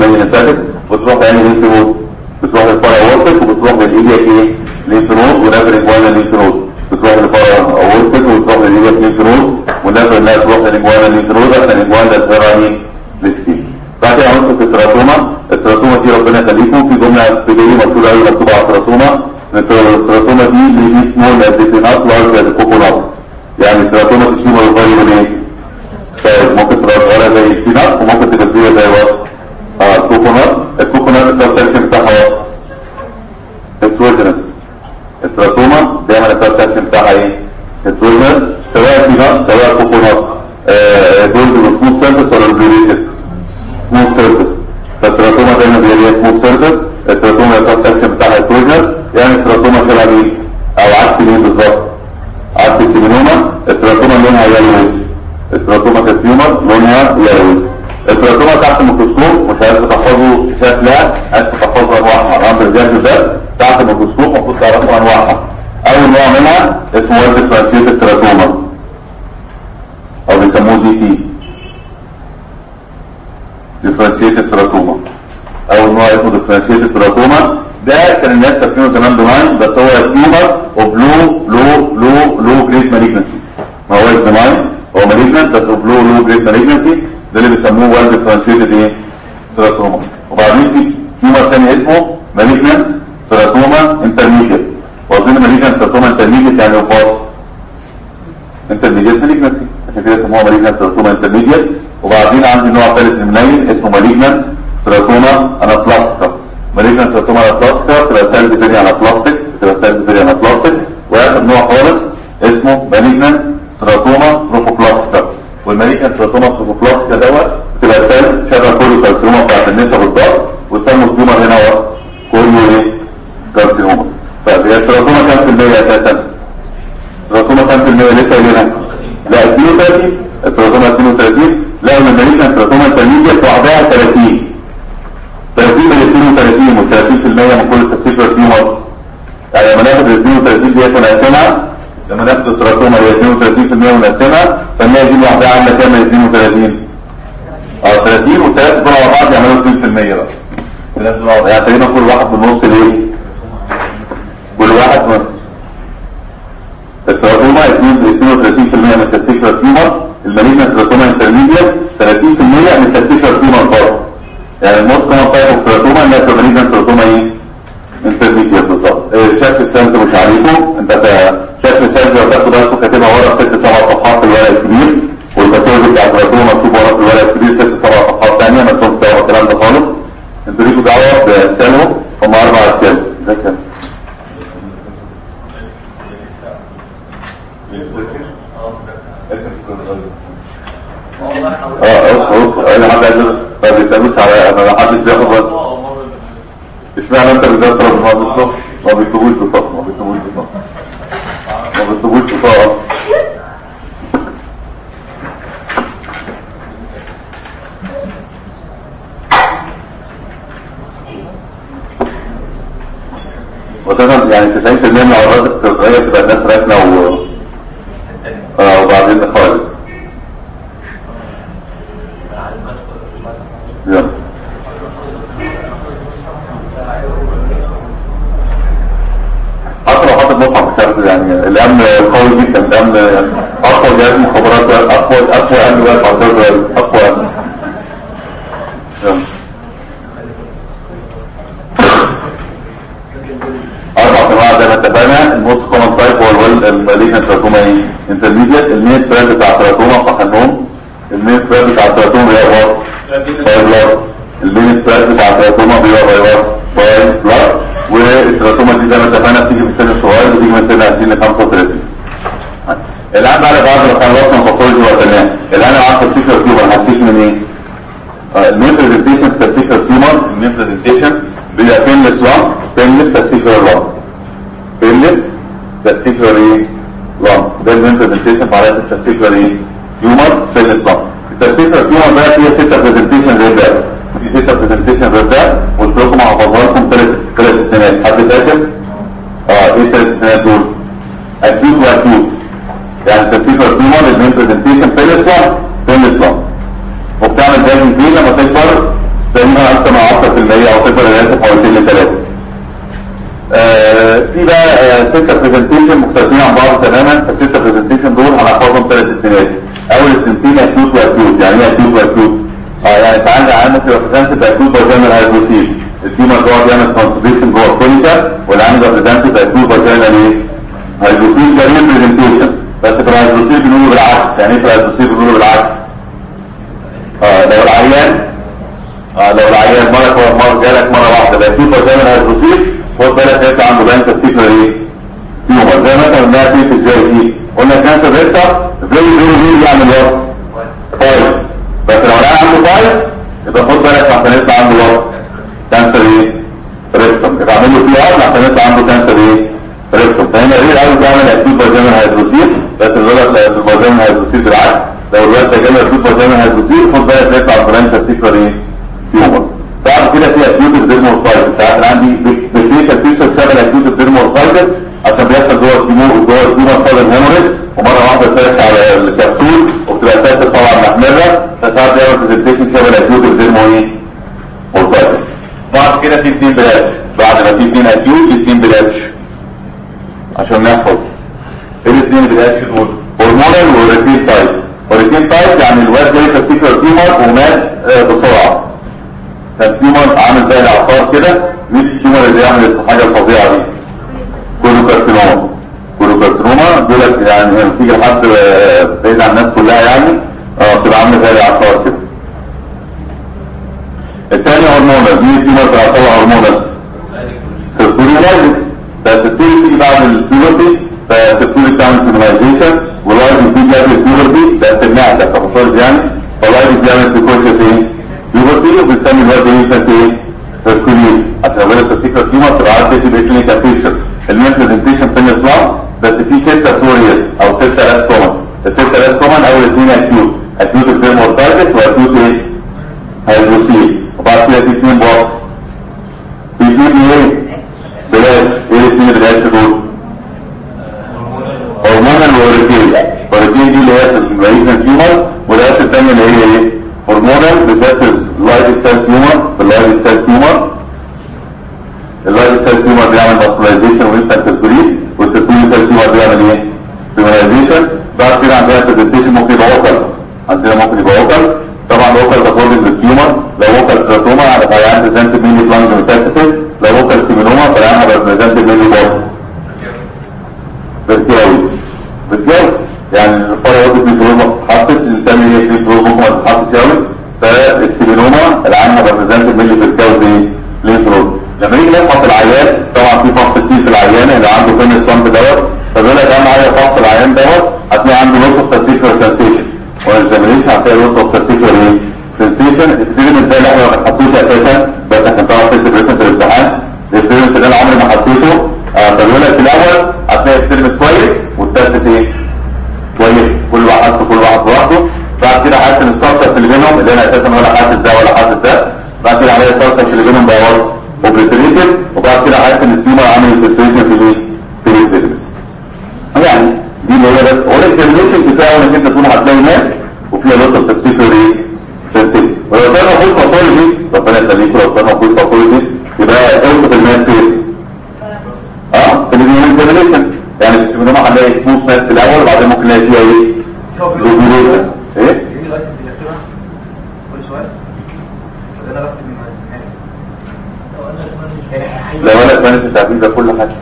S2: المالي ليمفاتيك بتروح لاني لينف نود بتروح للفرع اورتك وبتروح للايديك ايه لينف نود ونافر اجوانا لينف نود بتروح للفرع اورتك وبتروح للايديك لينف نود ونافر انها تروح للاجوانا لينف نود عشان الاجوانا تظهر ايه للسكين بعد كده عملت التراتوما التراتوما دي ربنا يخليكم في جمله في جايه مكتوبه قوي مكتوبه على التراتوما التراتوما دي اللي دي سمول اديتينات لارج از كوكونات يعني التراتوما تشيل ويغير من ايه؟ طيب ممكن تبقى صغيره زي البينات وممكن تبقى كبيره زي وات اه الكوكونات الكوكونات الترانسكشن بتاعها وات التويجنس التراتوما دايما الترانسكشن بتاعها ايه؟ التويجنس سواء بينات سواء كوكونات آه دول بيبقوا سموث سيرفيس ولا البلوريتد سموث سيرفيس فالتراتوما دايما بيبقى ليها سموث سيرفيس التراتوما الترانسكشن بتاعها التويجنس يعني التراتوما شبه مين؟ او عكس مين بالظبط؟ عكس السيمينوما التراتوما لونها يلوش التراتوما كالتيومر لونها يلوش التراتوما تحت الميكروسكوب مش عايز تحفظه شكلها عايز تحفظها انواعها عند الجهاز بس تحت الميكروسكوب المفروض تعرفوا انواعها اول نوع منها اسمه ويب ترانسيت تراتوما او بيسموه دي تي ديفرنشيتد تراتوما اول نوع اسمه ديفرنشيتد تراتوما ده كان الناس فاكرينه زمان بناين بس هو تيومر اوف لو لو لو لو جريد مالجنسي ما هو بناين هو مالجنت بس اوف لو لو جريد مالجنسي ده اللي بيسموه ويل ديفرنشيتد ايه تراتوما وبعدين في تيومر ثاني اسمه مالجنت تراتوما انترميديت واظن مالجنت تراتوما انترميديت يعني وفاض انترميديت مالجنسي عشان كده سموها مالجنت تراتوما انترميديت وبعدين عندي نوع ثالث من المنين اسمه مالجنت تراتوما انابلاستيكا مالجنت تراتوما انابلاستيكا بتبقى سيلز فيري انابلاستيك بتبقى سيلز فيري انابلاستيك واخر نوع خالص اسمه مالجنت تراتوما بروفوبلاستيكا والمالجنت تراتوما بروفوبلاستيكا دوت بتبقى سيل شبه كله كارسينوما بتاعت النساء بالظبط وسموا التيومر هنا وقت كله ايه كارسينوما طيب هي التراتوما كام في المية اساسا؟ التراتوما كام في المية لسه قايلينها؟ لا 32 التراتوما 32 لا من المالجنت تراتوما انترميديت وعدها 30 30 من 32 و 30% من كل التستيكولار تيومرز يعني لما ناخد ال 32 ديت ونقسمها لما ناخد التراكوما هي 32% ونقسمها فالمية دي لوحدها عامله كام من 32 اه 30 والثلاثه دول على بعض يعملوا 2% بقى الثلاثه دول على بعض. يعني تقريبا كل واحد بالنص ليه؟ كل واحد من التراكوما 32% من التستيكولار تيومرز المالجنت تراكوما انترميديت 30% من التستيكولار تيومرز برضه يعني الموت كمان طيب التراكوما اللي هتبقى مالجنت تراكوما ايه؟ انترميديت بالظبط آه، شكل السنت مش عليكم انت تا- شكل السنت لو تاخد بالكم كاتبها ورا ست سبع صفحات في الورق الكبير والباسورد بتاع التراكوما مكتوب ورا في الورق الكبير ست سبع صفحات ثانيه ما تكونش دعوه الكلام ده خالص انتوا ليكوا دعوه باستانو هم اربع استانو ده كان اه اوف اوف انا حد عايز ما بيسالوش على انا ما حدش بياخد وقت اشمعنى انت بالذات طلب المواد الصبح ما بيكتبوش بطاقه ما بيكتبوش بطاقه ما بيكتبوش بطاقه وطبعا يعني 90% من العرضات التوقيعية بتبقى الناس راكنة و... آه وبعدين خالص يلا حتى لو حاطط مصحف شرط يعني الامن قوي جدا الامن اقوى جهاز مخابرات اقوى اقوى امن واقف على الدرجه اقوى امن يلا. اربع انواع زي ما اتفقنا الموست كومن تايب هو الويل الماليجنت تراكوما ايه انترميديت المين سبريد بتاع التراكوما صح النوم المين سبريد بتاع التراكوما هي باص باي بلاد المين سبريد بتاع التراكوما بيبقى فيروس باي بلاد والتراكوما دي زي ما اتفقنا بتيجي من السن الصغير بتيجي من سن 20 ل 35 الان بقى بعد ما خلصنا باثولوجي وقتناه الان انا عارف السيكر تيومر هتسيك من ايه؟ المين برزنتيشن في السيكر تيومر المين برزنتيشن بيبقى بينلس لون بينلس تستيكر لون بينلس تستيكر ايه؟ لون ده المين برزنتيشن على التستيكر ايه؟ تيومر بينلس لون التستيكر تيومر بقى فيها ستة برزنتيشن غير ده في ستة برزنتيشن غير ده قلت لكم هحفظها لكم ثلاث ثلاث استناد حد فاكر؟ اه ايه ثلاث استناد دول؟ اكيوت واكيوت يعني التستيكر تيومر المين برزنتيشن بينلس لون بينلس لون وبتعمل دايما فيه لما تكبر تقريبا 5 من 10% او صفر انا اسف حوالين لثلاثه آه، في بقى آه، ستة برزنتيشن مختلفين عن بعض تماما فالستة برزنتيشن دول هنحفظهم ثلاث اثنينات اول اثنتين اكيوت واكيوت يعني ايه اكيوت واكيوت اه يعني ساعات العيان ممكن يبقى بريزنتد باكيوت فاجينال هايدروسيل التيومر جوه بيعمل كونسنتريشن جوه الكونيكا والعيان يبقى بريزنتد باكيوت فاجينال ايه هايدروسيل ده ريل برزنتيشن بس في الهايدروسيل بنقوله بالعكس يعني ايه في الهايدروسيل بنقوله بالعكس اه لو العيان اه لو العيان مرة مرة جالك مرة واحدة بقى في فاجينال هايدروسيل خد بالك هيطلع عنده باين تفتيكر ايه؟ تيومر زي مثلا انها تيجي ازاي دي قلنا كانسر ريكتا فيري فيري فيري يعمل وقت فايز بس لو العيان عنده فايز يبقى خد بالك عشان يطلع عنده وقت كانسر ايه؟ ريكتم يبقى اعمل له بي ار عشان يطلع عنده كانسر ايه؟ ريكتم فهنا ايه قوي تعمل اكيد فاجينال هيدروسيل بس الولد في الفاجينال هيدروسيل بالعكس لو الولد ده جاله اكيد فاجينال هيدروسيل خد بالك يطلع باين تفتيكر ايه؟ تيومر بعد كده في اكيوت الديرمورفايتس ساعات عندي بكتيريا فيشر شبه اكيوت الديرمورفايتس عشان بيحصل جوه التيمور جوه التيمور صار الهيموريج ومره واحده ترش على الكبسول وبتبقى تاثر طبعا محمره فساعات بيعمل برزنتيشن شبه الاكيوت الديرمو ايه؟ مورفايتس بعد كده في اثنين بلاتش بعد ما في اثنين اكيوت في اثنين بلاتش عشان نحفظ ايه الاثنين بلاتش دول؟ هرمونال وريتين تايب وريتين تايب يعني الواد جاي تفتيكر تيومر ومات آه، بسرعه فالتيومر عامل زي الاعصار كده مش التيومر اللي يعمل الحاجه الفظيعه دي كله كارسينوما كله كارسينوما دولت يعني لما تيجي لحد آه، بعيد عن الناس كلها يعني اه بتبقى عامله زي الاعصار كده الثاني هرمونال دي تيومر تعتبر هرمونال سيرتوري لايزك فالسيرتوري تيجي بعد البيوبرتي فالسيرتوري بتعمل فيميلايزيشن واللايزك بيجي قبل البيوبرتي ده استجماع ده كفصول يعني فاللايزك بيعمل بريكوشنز ايه بيوبرتي وبنسمي الواد ايه كانت ايه هيركوليز عشان اقول لك تفتكر تيومر تبقى عارف ايه تبقى كلينيكال بيشن المين برزنتيشن فين يطلع بس في ستة سوريا او ستة لاس كومن الستة لاس كومن اول اثنين اكيوت اكيوت الديرمورتايتس واكيوت ايه هيدروسيل وبعد كده في اثنين بوكس في اثنين ايه بلاش ايه الاثنين بلاش دول هرمونال وريتين وريتين دي اللي هي في الماليزن تيومر والاساس الثانيه اللي هي ايه هرمونال بالذات اللايت سيل تيومر اللايت سيل تيومر اللايت سيل تيومر بيعمل ماسكولايزيشن وانتركتوريز والتركتوري سيل تيومر بيعمل ايه فيميلايزيشن بعد كده عندنا برزنتيشن ممكن يبقى وكل عندنا ممكن يبقى وكل طبعا وكل ده كورد للتيومر لو وكل تراتوما هيبقى عندي بريزنت ميني بلانج ميتاستاسيس لو وكل سيمينوما فالعيان هيبقى بريزنت ميني بورد بتجاوز بتجاوز يعني الفرق وقت في فلوس ما بتتحسس الثاني هي في فلوس ممكن ما تتحسس قوي فالسيمينوما العيان هيبقى بريزنت ميني بتجاوز ايه لينفرود لما نيجي نفحص العيان طبعا في فحص كتير في العيان اللي عنده فين الصمت دوت فبيقول لك اهم حاجه فحص العيان دوت هتلاقي عنده لوس اوف تستيكر سنسيشن والاكزامينيشن هتلاقي لوس اوف تستيكر ايه سنسيشن الاكسبيرمنت ده اللي احنا ما بنحطوش اساسا بس عشان تعرف تكتب ريتم في الامتحان الاكسبيرمنت ده انا عمري ما حسيته آه، فبيقول لك في الاول هتلاقي اكسبيرمنت كويس والتست ايه كويس كل واحد حاسس كل واحد لوحده بعد كده حاسس ان السلطس اللي بينهم اللي انا اساسا ولا حاسس ده ولا حاسس ده بعد كده عليا السلطس اللي بينهم بقى اوبريتريتد وبعد كده حاسس ان التيومر عامل انفلتريشن في الايه في الفيترس يعني دي اللي هي بس هو الاكزامينشن بتاعه انك انت تكون هتلاقي ناس وفيها لوس تفتكر ايه سنسيتي ولو كان موجود باثولوجي ربنا يخليك لو كان موجود باثولوجي يبقى اوصف الناس فين اه في الاكزامينشن يعني في السيمينوما هنلاقي سموث ناس في الاول وبعدين ممكن نلاقي فيها ايه لوبيولوسا ايه
S4: ايه الايتمز اللي اكتبها كل سؤال ولا انا بكتب من يعني
S2: لا ولا كانت التعبير ده كل حاجه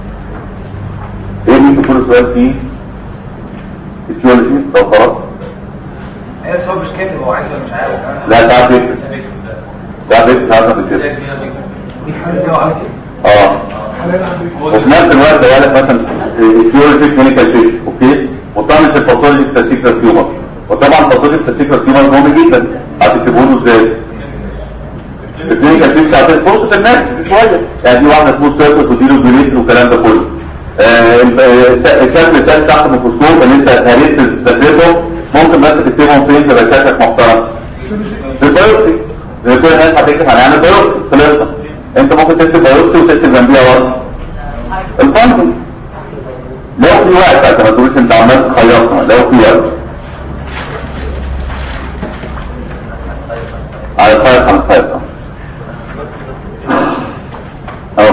S2: ايه ممكن كل سؤال فيه التيولوجي لو خلاص
S4: هي السؤال مش كاتب هو عايز ولا مش عارف
S2: لا تعرف يكتب تعرف يكتب ساعات ما بتكتب
S4: دي حاجه هو عايز
S2: اه وفي نفس الوقت ده لك مثلا التيولوجي كلينيكال فيش اوكي وطعمش الباثولوجي ستاتيكال تيومر وطبعا الباثولوجي ستاتيكال تيومر مهم جدا هتكتبه له ازاي الكلينيكال فيش هتبقى فرصه الناس شويه يعني دي واحده اسمه سيرفس ودي له ديليت والكلام ده كله آه، ال- آه، الشكل الثالث تحت الميكروسكوب اللي انت هريت تثبتهم ممكن بس تكتبهم فين تبقى شكلك محترم في البيوبسي زي كل الناس هتكتب هنعمل بيوبسي خلصنا انت ممكن تكتب بيوبسي وتكتب جنبيها وصف الفندق لو في وقت عشان ما تقولش انت عمال تخيطنا لو في وقت على الخيط هنخيطها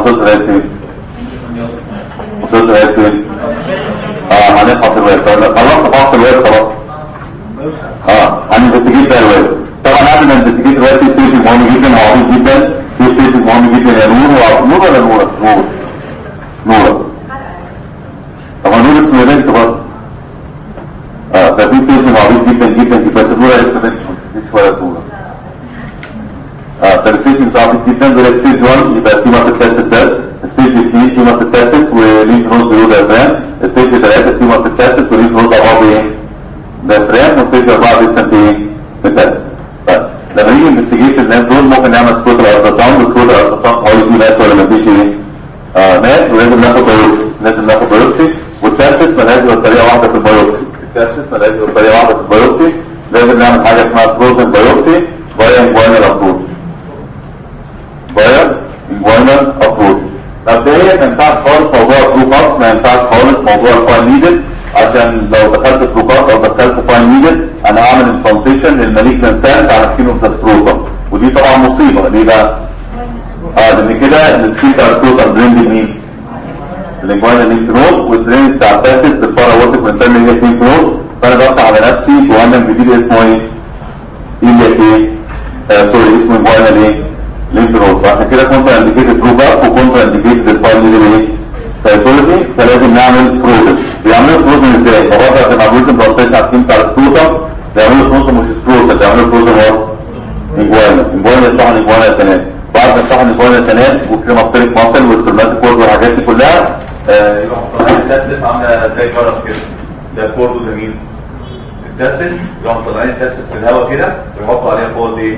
S2: وصلت لغايه فين؟ وصلت لغايه فين؟ اه هنفحص الواد طب خلصت فحص الواد خلاص اه هنفستيجيت بقى الواد طبعا قبل ما نفستيجيت الواد في ستيشن مهم جدا وعظيم جدا في ستيشن مهم جدا يا نور وع- نور ولا نورة؟ نور نورة طبعا نور اسمه بنت برضه اه ففي ستيشن عظيم جدا جدا في بس نورة لسه بنت مش ولا نورة اه فالستيشن عظيم جدا دول ستيج 1 يبقى في ماركت تاسس بس ستيج 2 في ماركت تاسس ولينك نوز بيقول افلام ستيج 3 في ماركت تاسس ولينك نوز اباض ايه؟ ده فريم وستيج 4 ديستنت ايه؟ متاسس طيب لما نيجي انفستيجيت الناس دول ممكن نعمل سكوت الالترا ساوند سكوت الالترا ساوند حوالي في ناس ولا مفيش ايه؟ اه ناس ولازم ناخد بايوبسي لازم ناخد بايوبسي والتاسس ملهاش غير طريقه واحده في البايوبسي التاسس ملهاش غير طريقه واحده في البايوبسي لازم نعمل حاجه اسمها بروتين بايوبسي فايا انجوانال ابروش فايا انجوانال ابروش مبدئيا ما ينفعش خالص موضوع البروكاست ما ينفعش خالص موضوع الفاين نيدل عشان لو دخلت بروكاست او دخلت فاين نيدل انا هعمل امبلانتيشن للمالجنان سيلز على سكينوبزاسبروتم ودي طبعا مصيبه ليه بقى؟ اه لان كده السكين بتاع البروتم درين مين؟ الانجوانا لينك نود والدرين بتاع التاسس بالباراورتيك والانترنال لينك نود فانا بفتح على نفسي جوانا جديد اسمه ايه؟ ايلياك ايه؟ آه سوري اسمه انجوانا ليه؟ لينك نود فعشان كده كونترا انديكيتد بروبا وكونترا انديكيتد الفاينل ايه؟ سايكولوجي فلازم نعمل فروزن بيعملوا فروزن ازاي؟ فبقى في معبوزن بروتين على السكين بتاع السكروتم بيعملوا فروزن مش سكروتم بيعملوا فروزن وات؟ انجوانا انجوانا يطلع انجوانا التنال بعد ما يطلع انجوانا التنال وكريماستريك ماسل والسpermatic كورد والحاجات دي كلها آه، يروح طالعين التستس عامله زي جرس كده ده الكورد وده مين؟ التستس يروح طالعين التستس في الهواء كده ويحطوا عليها فوق ايه؟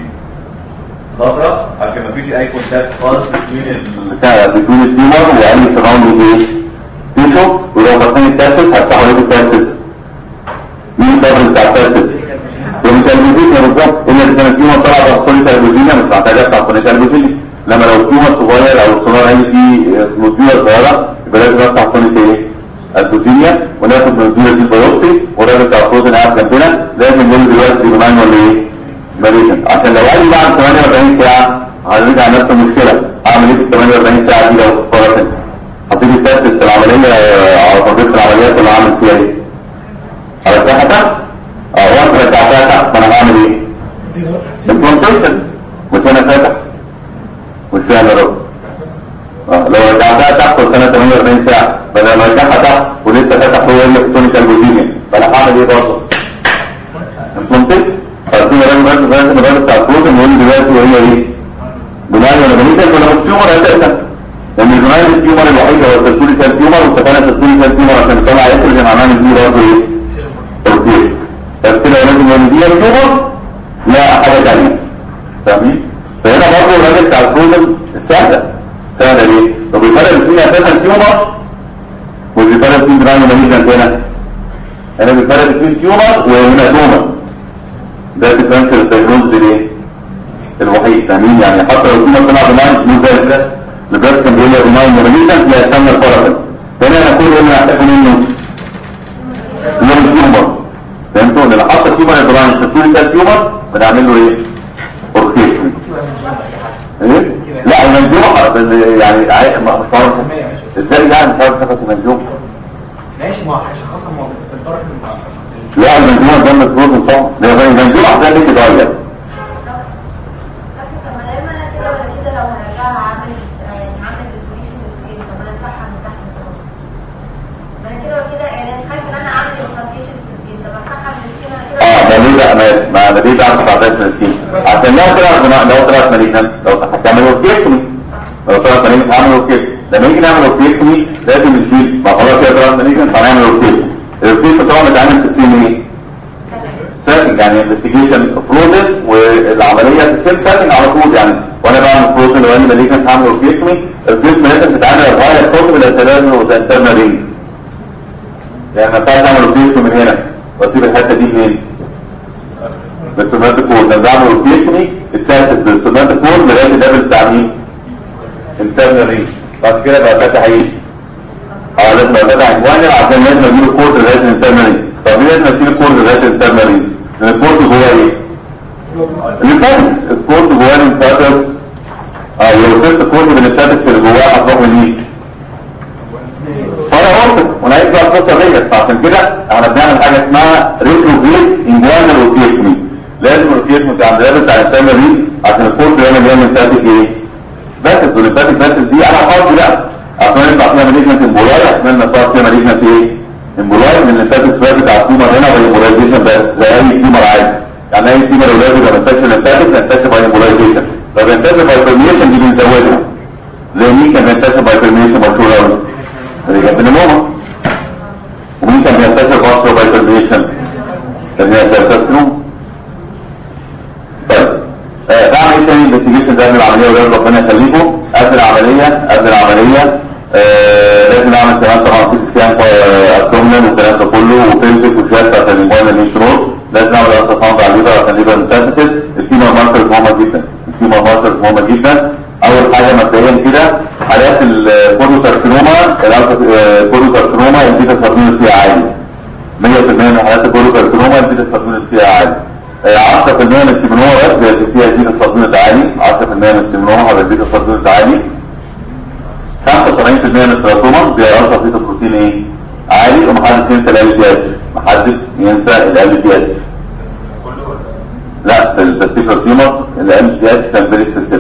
S2: فترة عشان ما فيش اي كونتاكت خالص بين بتاع بين التيومر واي سراوندنج ايه؟ تيشو ولو فاتحين التستس هيفتحوا عليه التستس مين الكفر بتاع التستس؟ والتلفزيون بالظبط ان اذا كان التيومر طلع بقى كل تلفزيون مش محتاجه بتاع كل تلفزيون لما لو التيومر صغير او السونار هي فيه نوديولا صغيره يبقى لازم افتح كل ايه البوزينيا وناخد من النوديولا دي بايوبسي والراجل بتاع الفروزن قاعد جنبنا لازم نقول دلوقتي بمعنى ولا ايه ماليشن عشان لو قال لي بعد 48 ساعه هنرجع نفس المشكله اعمل ايه في ال 48 ساعه دي لو اختارت هسيب التاسس في العمليه آه، على ترابيزه العمليات ولا اعمل فيها ايه؟ هرجعها تحت اه وانت رجعتها تحت فانا هعمل ايه؟ امبلانتيشن مش انا فاتح مش انا رب آه، لو رجعتها تحت والسنه 48 ساعه بدل ما ارجعها تحت ولسه فاتح هو اللي في تونيكال بوزيميا فانا هعمل ايه برضه؟ امبلانتيشن فالدنيا لازم لازم لازم الراجل بتاع البروتين يقول لي دلوقتي وهي ايه؟ بناء ولا بنيتك ولا مش تيومر اساسا لان الجناية التيومر الوحيدة هو السلسولي سيل تيومر واتفقنا السلسولي سيل تيومر عشان يطلع ياكل اللي معناه ان دي برضه ايه؟ تركيب بس كده لازم ان دي تيومر لا حاجة تانية فاهمين؟ فهنا برضه الراجل بتاع البروتين سهلة سهلة ليه؟ طب الفرق بين اساسا تيومر والفرق بين جناية ماليجنت هنا هنا الفرق بين تيومر وهيماتوما ده ديفرنشال الدايجنوز ليه؟ الوحيد فاهمين يعني حتى لو كنا طلع بناين مو زي البلاس البلاس كان بيقول لك بناين مونيشن لا يستنى الفرق هنا انا كل اللي هحتاجه منه لون تيومر فهمتوا ان لو حط تيومر بناين في كل سيل تيومر بنعمل له ايه؟ اوركيشن ايه؟ لا المنجوحة بال- يعني عاي- ما- مش عارف ازاي يعني مش عارف تفاصيل المنجوحة
S4: ماشي ما هو هيشخصها ما هو في الدرجة من
S2: لا المنجوحة ده مفروض طبعا ده المنجوحة ده اللي بيتغير
S5: لكن طب ما دايما انا كده ولا كده لو هرجعها عامل يعني عامل ريزوليوشن للسكين طب انا افتحها من تحت خلاص ما انا كده وكده يعني انا خايف ان انا اعمل امبلانتيشن في السكين طب افتحها من السكين انا كده
S2: اه ده ليه بقى ماشي ما ده ليه بقى 19 مسكين عشان لو طلعت بنا- لو طلعت مالينا لو هتعمل اوكيكتومي لو طلعت مالينا هعمل اوكيكتومي لما نيجي نعمل اوكيكتومي لازم نشيل ما خلاص هي طلعت مالينا فهنعمل اوكيكتومي الاوكيكتومي طبعا بيتعمل في السين ايه؟ سيتنج يعني انفستيجيشن فروزن والعمليه في السيم سيتنج على طول يعني وانا بعمل فروزن وانا مالينا هعمل اوكيكتومي الاوكيكتومي لازم تتعمل غايه الحكم الى سلام وتنتمى رينج يعني ما ينفعش اعمل اوكيكتومي من هنا واسيب الحته دي منين؟ باستخدام كود لما بعمل روتيشني التاسس باستخدام كود لغايه الليفل بتاع مين؟ انترنال رينج بعد كده بقى فاتح ايه؟ اه لازم ابقى فاتح جوانب عشان لازم اجيب الكود لغايه الانترنال رينج طب ليه لازم اشيل الكود لغايه الانترنال رينج؟ لان الكود جواه ايه؟ الليمفاتكس الكود جواه الليمفاتكس اه لو سبت الكود من الليمفاتكس اللي جواه هتروح حكم مين فانا قلت ونعيد بقى القصه ديت فعشان كده احنا بنعمل حاجه اسمها ريتروجريد انجوانا روتيشن لازم الروتيشن بتاع الدراسه بتاع الانسان دي عشان الكورس اللي انا بيعمل فاتك ايه بس والفاتك بس دي انا خاص لا عشان يطلع فيها مالجنت امبولاي عشان نطلع فيها مالجنت ايه امبولاي من الفاتك سباب بتاع التيومر هنا والامبولايزيشن بس زي اي تيومر عادي يعني اي تيومر ولاد اذا منتشر الفاتك ينتشر باي امبولايزيشن لو بينتشر باي برميشن دي بنزودها زي مين كان بينتشر باي برميشن مشهور قوي اللي جنب النمومه ومين كان بينتشر باسكو باي برميشن كان بينتشر كارسينوم طيب آه، بعمل ايه تاني انفستيجيشن ده قبل العمليه وده ربنا يخليكم قبل العمليه قبل العمليه آه لازم اعمل كمان طبعا سيت سكان ابدومينال والكلام ده كله وفيلتك وشات عشان الموبايل الليمف نود لازم اعمل الترا ساوند على الليفر عشان الليفر ميتاستاسيس التيمر ماركرز مهمه جدا التيمر ماركرز مهمه جدا اول حاجه مبدئيا كده حالات الكوريوكارسينوما الكوريوكارسينوما البيتا سبمينت فيها عالي 100% من حالات الكوريوكارسينوما البيتا سبمينت فيها عالي آه، 10% من السيمينوما بس بيبقى فيها بيتا سبمينت عالي 10% من السيمينوما هيبقى بيتا سبمينت عالي 75% من التراكوما بيعرفها فيتا بروتين ايه عالي ومحدش ينسى ال دي اتش محدش ينسى ال دي اتش لا في التستيفر تيومر ال دي اتش كان فيري سبيسيفيك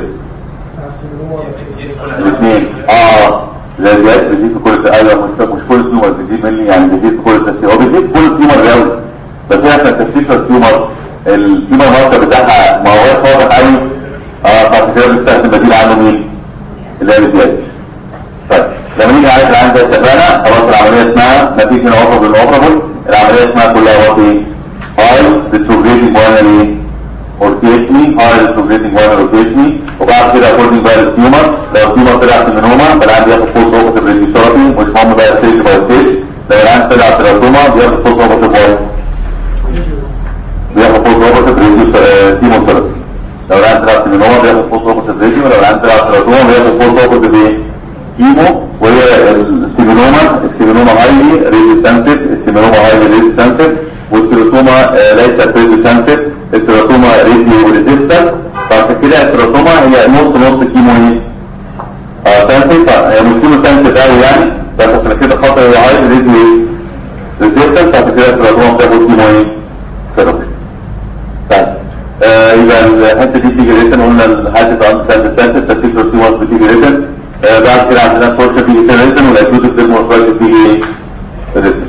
S2: الاثنين اه الاليات بيزيد في كل ايوه مش مش كل تيومر بيزيد مني يعني بيزيد في كل التفسير هو بيزيد في كل تيومر قوي بس هي في التفسير التيومر التيومر ماركر بتاعها ما هو واضح قوي اه بعد كده بنستخدم بديل عنه مين؟ الاليات طيب لما نيجي عايز العين زي اتفقنا خلاص العمليه اسمها ما فيش هنا اوفر بالاوفربل العمليه اسمها كلها وات ايه؟ هاي ريتروجريدنج باينري روتيتني هاي ريتروجريدنج باينري روتيتني وبعد كده اكوردنج بقى للتيومر لو التيومر طلع سيمينوما فالعين بياخد فوز اوفر ريديوثيرابي مش مهم بقى ستيج باي ستيج لو العين طلع سيراتوما بياخد فوز اوفر باي بياخد فوز اوفر ريديوثيرابي لو العين طلع سيمينوما بياخد فوز اوفر ريديو ولو العين طلع سيراتوما بياخد فوز اوفر بايه؟ كيمو وهي السيمينوما السيمينوما هايلي ريديسنتد السيمينوما هايلي ريديسنتد والتيراتوما آه، ليست ريديسنتد التيراتوما ريديو ريزيستنت فعشان كده التيراتوما هي نص نص كيمو ايه؟ اه سنتد هي مش كيمو سنتد قوي يعني بس عشان كده خاطر هي هايلي ريديو ايه؟ ريزيستنت فعشان كده التيراتوما بتاخد كيمو ايه؟ ثيرابي طيب آه، يبقى الحته دي تيجي ريتن قلنا الحته عند سنت السنت تفتكر التيومر بتيجي ريتن آه، بعد كده عندنا فرصه تيجي ريتن والاكيوت الديرمورفايتس بتيجي ايه؟ ريتن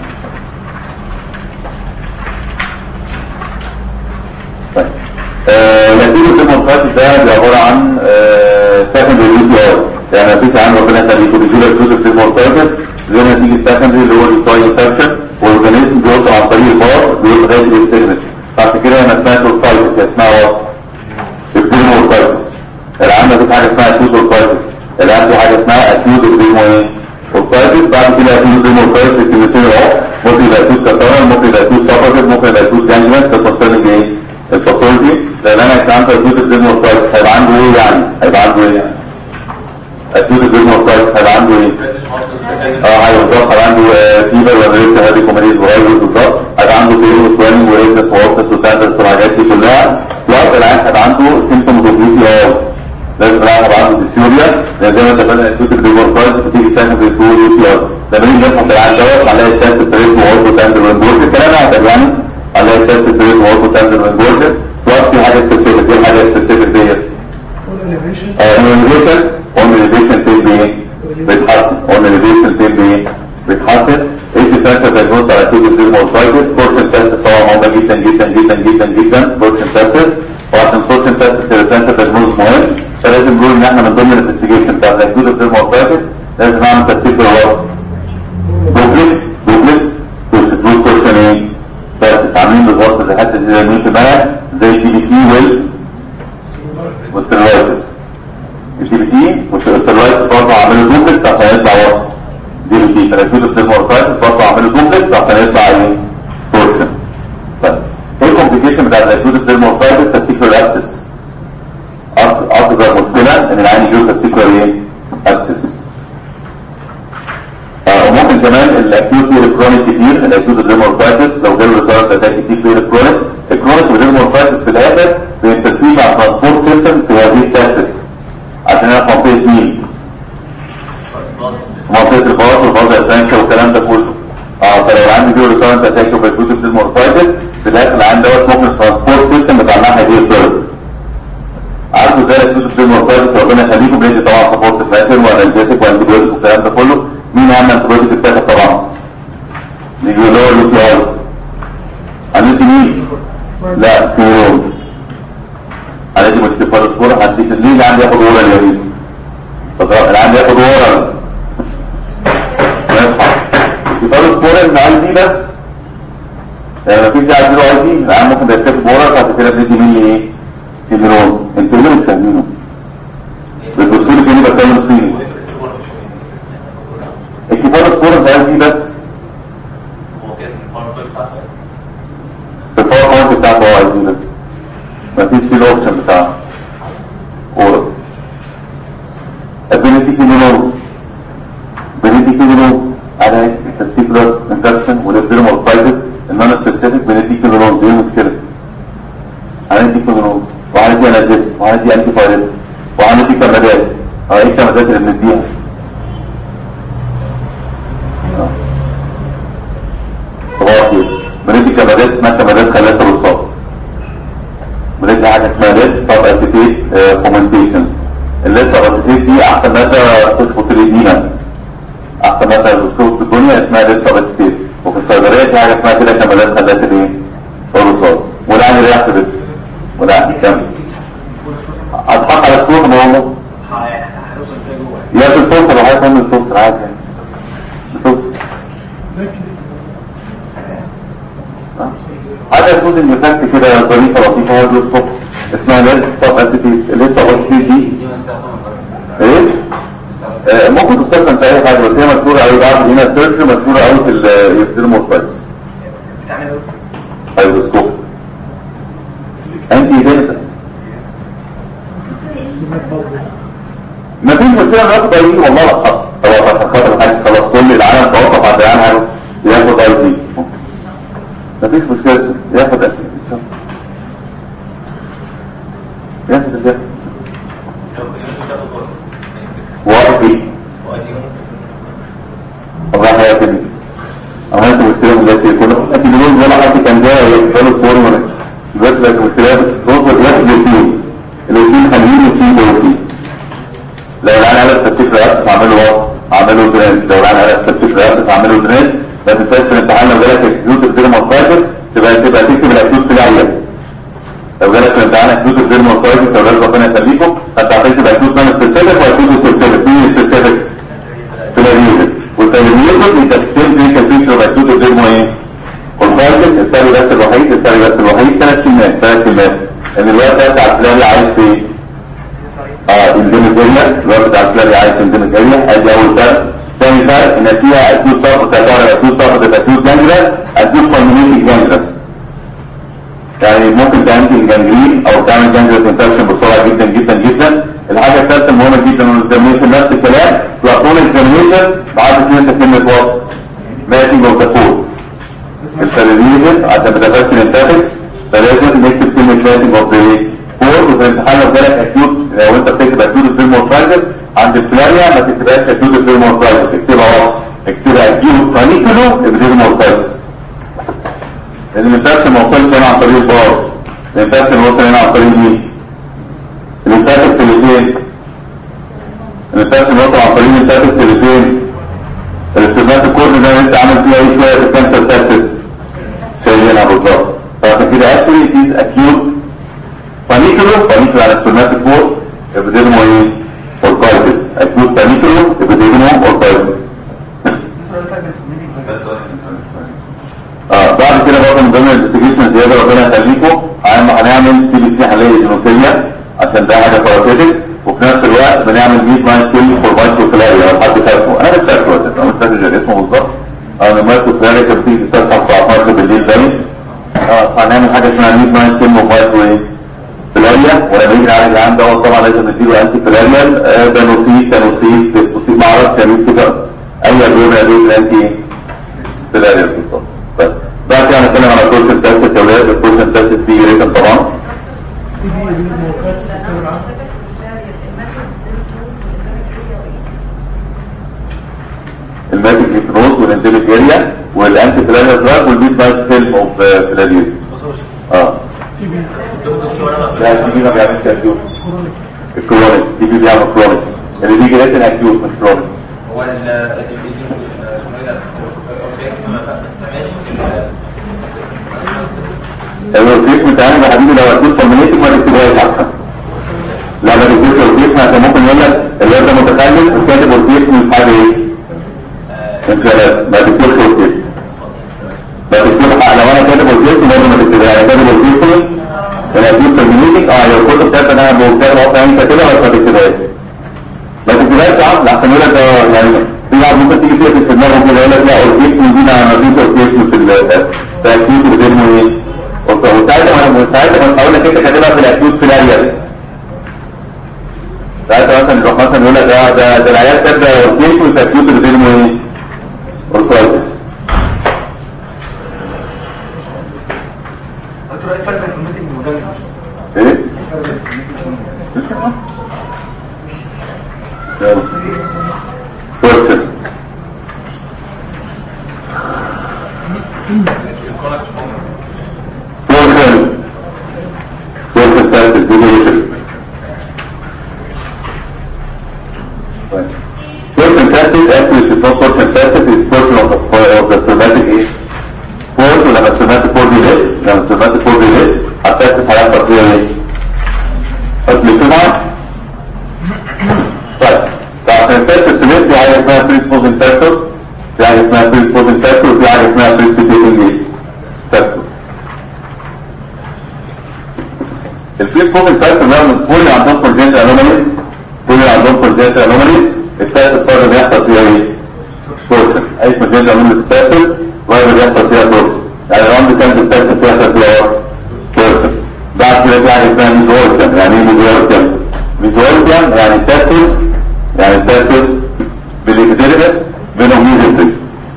S2: طيب آه، الاكيوت الديرمورفايتس ده بيبقى عباره عن سكندري يو تي ار يعني مفيش عن ربنا يخليكم بيجي لك اكيوت الديرمورفايتس زي ما تيجي سكندري اللي هو التاي انفكشن والاورجانيزم بيوصل عن طريق البار بيوصل لغايه الاستجنس فعشان كده هي ما اسمهاش اورفايتس هي اسمها وات؟ الديرمورفايتس العام مفيش حاجه اسمها اكيوت اورفايتس الان في حاجه اسمها اكيوت ادريمو ايه اوستايتس بعد كده اكيوت ادريمو اوستايتس الكلمتين اهو ممكن يبقى اكيوت كاتارال ممكن يبقى اكيوت سابرتيف ممكن يبقى اكيوت جانجلان كونسيرنج ايه الباثولوجي لان انا كان عندي اكيوت ادريمو اوستايتس هيبقى عنده ايه يعني هيبقى عنده ايه يعني اكيوت ادريمو اوستايتس هيبقى عنده ايه اه ايوه بالظبط هيبقى عنده فيبر ولا لسه هادي كوميديز صغير بالظبط هيبقى عنده بين وسواني وريتس وورتس وتاندس والحاجات دي كلها بلس العين هيبقى عنده سيمتومز اوف يو تي ار لازم العين هيبقى عنده ديسيوريا لان زي ما اتفقنا الكتب الديمورفايز بتيجي ساكن في الكور يو تي ار لما نيجي نفحص العين دوت هنلاقي التست ستريت وورتو تاندر وانجورس الكلام ده يعني هنلاقي التست ستريت وورتو تاندر وانجورس بلس في حاجه سبيسيفيك دي حاجه سبيسيفيك ديت اونيفيشن اونيفيشن تيم بايه بيتحسن اونيفيشن تيم بايه بيتحسن ايه الديفرنس دايجنوز على كود الديرموسايتس بورشن تيست طبعا مهمه جدا جدا جدا جدا جدا بورشن تيست وعشان بورشن تيست الديفرنس دايجنوز مهم فلازم نقول ان احنا من ضمن الانفستيجيشن بتاع كود الديرموسايتس لازم نعمل تثبيت الوقت دوبلكس دوبلكس تثبيت بورشن ايه بس عاملين بالظبط زي حتى زي ما قلت بقى زي الدي بي تي وال والستيرويدز الدي بي تي والستيرويدز برضه عملوا دوبلكس عشان يطلع وقت دي بي تي تركيز الديمورفايتس برضه عملوا دوبلكس عشان يطلع ايه بورشن طيب ايه الكومبليكيشن بتاع التركيز الديمورفايتس تستيكولار ابسس اكبر مشكله ان العين يجيله تستيكولار ايه ابسس آه، وممكن كمان الاكيوت الكرونيك كتير الاكيوت الديمورفايتس لو جاله ريسيرش اتاك كتير في الكرونيك الكرونيك والديمورفايتس في الاخر بينترفيه مع ترانسبورت سيستم في هذه التاسس عشان هي منطقه مين اه فلو عندي دي ريكارنت اتاك اوف اكيوت ديزمورفايتس في الاخر عندي دوت ممكن الترانسبورت سيستم بتاع الناحيه دي يتضرب عارفوا ازاي الاكيوت ديزمورفايتس ربنا يخليكم بيدي طبعا سبورت فاكر وانالجيسك وانتيبيوتيك والكلام ده كله مين اهم انتيبيوتيك اتاخد طبعا؟ نيجي اللي هو اليو تي اي هندي مين؟ لا كيرون هندي مش فارسكور هديك مين اللي عندي ياخد ورا اليمين؟ اللي عندي ياخد ورا يصحى يبقى السبورة ان اي دي بس يعني مفيش داعي اديله اي دي العام ممكن يكتب بورة بعد كده بندي مين ايه؟ كيميرون انتوا ليه مش فاهمينه؟ بتبصوا لي كاني بتكلم صيني الكفار السبورة ان اي دي بس في الباور بوينت بتاعته هو اي دي بس مفيش فيه الاوبشن بتاع اورا ابنتي كيميرون بندي كيلو على التستيكولار انفكشن والابديرمال فايتس النون سبيسيفيك بندي كيلو دي المشكله هندي كيلو وهندي انالجيس وهندي انتي فايروس وهندي كمادات اه ايه الكمادات اللي بنديها آه. صباح الخير بندي كمادات اسمها كمادات خلايا الرصاص بندي حاجه اسمها ليد سب اسيتيت فومنتيشن الليد سب اسيتيت دي احسن ماده فوسفوتريدينا احسن مثلا الاسلوب في الدنيا اسمها لسه بس وفي الصيدليه في حاجه اسمها كده كمالات خلات الايه؟ الرصاص والعين اللي تحت بس والعين كمل اصحاب على السوق ما هو يا في الفلتر وحاجه تعمل الفلتر عادي يعني الفلتر ها؟ حاجه سوز المفك كده ظريفه لطيفه هذه الصبح اسمها ليد سب اسيتيت لسه اسيتيت دي ايه؟ آه، ممكن تستخدم في اي حاجه بس هي مشهوره قوي بعد هنا سيرش مشهوره قوي في الديرموفايتس
S4: بتعمل
S2: هيدروسكوب انتي دينتس مفيش مشكله ناخد اي دي والله لا خط طب عشان خاطر حاجه خلاص كل العالم توقف عند عنها ياخد اي دي مفيش مشكله ياخد اي دي ياخد ازاي واحد دي الله حياتي دي عملت مشكلة من ذاتي كنا لكن دول ولا حد كان جاي يقبلوا الصور ولا بس بس مشكلة نقطة واحد الاثنين الاثنين خليين واثنين كويسين لو العين على التفكير رأس اعمله وقت اعمله ترند لو العين على التفكير رأس اعمله ترند ما تنساش في الامتحان لو جالك اكيوت الديرماتايتس تبقى تبقى تكتب الاكيوت في العيان لو جالك في الامتحان اكيوت الديرماتايتس او لازم ربنا يخليكم فانت هتكتب اكيوت نون سبيسيفيك واكيوت سبيسيفيك مين سبيسيفيك تلاميذ والتلاميذ انت بتكتب لي كالفيتشر اوف اكيوت الديرمو ايه والفايتس التالي بس الوحيد التالي بس الوحيد ثلاث كلمات ثلاث كلمات ان الوقت ده بتاع الفلاني عايز في ايه اه انديميك اريا الوقت بتاع الفلاني عايز انديميك اريا ادي اول فرق ثاني فرق ان فيها اكيوت سقط تعتبر اكيوت سقط اكيوت جانجرس اكيوت فالمينيتي جانجرس يعني ممكن تعمل جانجرين او تعمل جانجرس انفكشن بسرعه جدا جدا جدا الحاجه الثالثه المهمه جدا من الاكزامينشن نفس الكلام بلاتون اكزامينشن بعد سنه كلمه وات ماتنج اوف ذا كود التلاميذ عشان ما تبقاش الانتافكس فلازم نكتب كلمه ماتنج اوف ذا كود وفي الامتحان لو جالك اكيوت لو انت بتكتب اكيوت الفيرموترايتس عند الفلاريا ما تكتبهاش اكيوت الفيرموترايتس اكتبها واحد اكتبها اكيوت كانيكولو الفيرموترايتس لان الانفكشن ما وصلش هنا عن طريق الباص الانفكشن وصل هنا عن طريق مين الانفكشن اللي فين الانفكشن وصل عن طريق الانفكشن اللي فين الاستخدامات الكورد ده لسه عامل فيها ايه شويه في الكانسر تاكسس شايلينها بالظبط فعشان كده اكشولي اتيز اكيوت بانيكولو بانيكولو على استخدامات الكورد ابيديدمو ايه اوركايتس اكيوت بانيكولو ابيديدمو اوركايتس اه بعد كده برضه من ضمن الانفستيجيشن زياده ربنا يخليكم هنعمل تي بي سي حاليه جينوتيه عشان ده حاجه باراسيتك وفي نفس الوقت بنعمل ميت ماين كيل فور مايكرو فلاريا لو حد فاكره انا مش فاكره اساسا انا مش فاكر غير اسمه بالظبط اه المايكرو فلاريا كانت بتيجي تتسع الساعه 12 بالليل باين اه هنعمل حاجه اسمها ميت ماين كيل مايكرو ايه فلاريا ولما يجي على العيان دوت طبعا لازم نديله انتي فلاريال آه بانوسيت تانوسيت تيستوسيت ما اعرفش يعني كده اي ادويه ادويه الانتي فلاريال بالظبط بس بعد كده هنتكلم على كورس التاسس يا ولاد الكورس التاسس فيه ريتم طبعا الماتيك هيبنوز والانديميك اريا والانتي فيلاريا دراج والميد نايت فيلم اوف فيلاريوس اه لا التي بي ما بيعملش اكيوت الكرونيك التي بي بيعمل كرونيك اللي بيجي ريتن اكيوت مش كرونيك
S4: هو ال
S2: التريتمنت يعني يا حبيبي لو هتدوس فورميليتنج ما تكتبهاش احسن لا ما تكتبش التريتمنت عشان ممكن يقول لك اللي انت متخلف وكاتب التريتمنت حاجه ايه؟ انفلات ما تكتبش التريتمنت ما تكتبش لو انا كاتب التريتمنت برضه ما تكتبها انا كاتب التريتمنت انا هدوس فورميليتنج اه لو الكتب بتاعت انا بكتب اصلا انت كده بس ما تكتبهاش ما تكتبهاش عقل احسن يقول لك اه يعني في بعض ممكن تيجي تقفل في دماغه كده يقول لك لا التريتمنت دي ما فيش التريتمنت في ال- في الاكيوت اللي بينه ايه؟ وساعتها ما ساعتها ما هقول لك انت كاتبها في الاكيوت فيلاريا ساعتها مثلا يروح مثلا يقول لك ده ده ده العيال كاتبه اوركيت والاكيوت اللي بينه ايه؟ اوركايتس
S4: قلت له ايه الفرق بين المسلم والمدرب
S2: ايه؟ يلا فرصة فرصة فرصة بتاعت الديليشن Portion testis actually is not portion testis is portion of the spoil of the somatic ايه؟ فور ولما السوماتيك فور ديليت لما السوماتيك فور ديليت التاسس هيحصل فيها ايه؟ قتل كده طيب فعشان التاسس ديليت في حاجه اسمها بريسبوزن فاكتور في حاجه اسمها بريسبوزن فاكتور وفي حاجه اسمها بريسبيتيتنج ايه؟ فاكتور البريسبوزن فاكتور ده من كل اللي عندهم كونجنتال انوماليز كل اللي عندهم كونجنتال انوماليز التاسس صار بيحصل فيها ايه؟ تورسن اي كونجنتال انوماليز التاسس وهي بيحصل فيها تورسن يعني لو عندي سنة التاسس يحصل فيها تورسن بعد كده في حاجه اسمها ميزورتم يعني ايه ميزورتم؟ ميزورتم يعني التاسس يعني التاسس بالإبيديرمس بينهم ميزنتري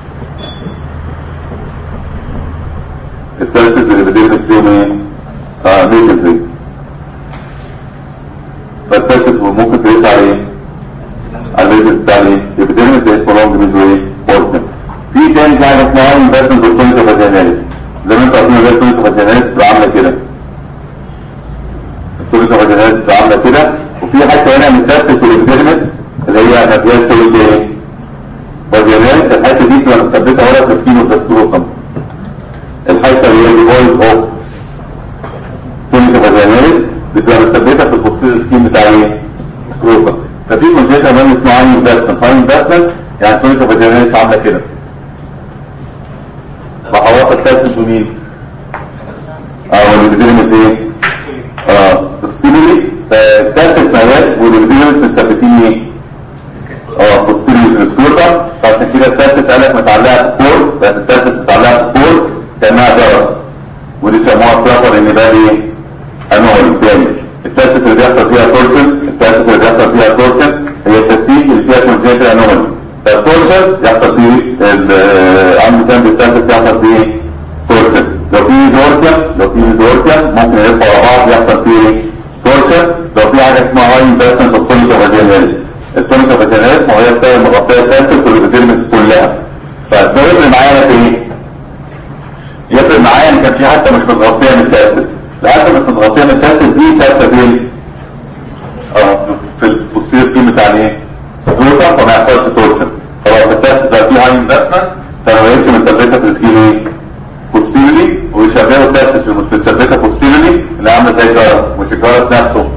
S2: التاسس بالإبيديرمس بينهم ايه؟ اه ميزنتري فالتاسس ممكن تقيس على ايه؟ على البيزنس بتاع ايه؟ الإبيديرمس ده اسمه لونج ميزوري بورتم في تاني في حاجه اسمها انفستمنت اوف فاجيناليس زي ما انتوا عارفين انفستمنت اوف فاجيناليس بتبقى عامله كده التوريكا فاجيناليس بتبقى عامله كده وفي حته هنا متنفس والابيديرمس اللي هي نبيات توريكا ايه؟ فاجيناليس الحته دي بتبقى مثبته ورا في السكينوس سكروتم الحته اللي هي ديفويد اوف توريكا فاجيناليس بتبقى مثبته في البوكسيل سكين بتاع ايه؟ سكروتم ففي منشأة كمان اسمها هاي انفستمنت هاي انفستمنت يعني التوريكا فاجيناليس عامله كده وحواس التاسس ومين اه والبيديرمس ايه اه بوستيريلي فالتاسس مهياش والبيديرمس مثبتين ايه اه بوستيريلي في السكروتا فعشان كده التاسس قالك متعلقه في فور بقت التاسس متعلقه في فور كانها جرس ودي سموها بلافر ان ده ايه انوال تاني التاسس اللي بيحصل فيها تورسن التاسس اللي بيحصل فيها تورسن هي التسديس اللي فيها كونجنتال انوال فالتورسن يحصل فيه عند سند التاسس يحصل فيه تورسن لو في زوركيا لو في زوركيا ممكن يرفع على بعض يحصل فيه تورسن لو في حاجه اسمها هاي انفستمنت اوف تونيكا فاجيناليس التونيكا فاجيناليس ما هي بتاعت مغطيه التاسس والبيديرمس كلها فده يفرق معايا في ايه؟ يفرق معايا ان كان في حته مش متغطيه من التاسس الحته مش متغطيه من التاسس دي ثابته فين؟ اه في البوستير سكيم بتاع الايه؟ الروتا فما يحصلش تورسن خلاص التاسس بقى فيه هاي انفستمنت فلو يمشي مثبتها في السكيل ايه؟ بوستيرلي ويشغلوا التاسس المثبته بوستيرلي اللي عامله زي الجرس مش الجرس نفسه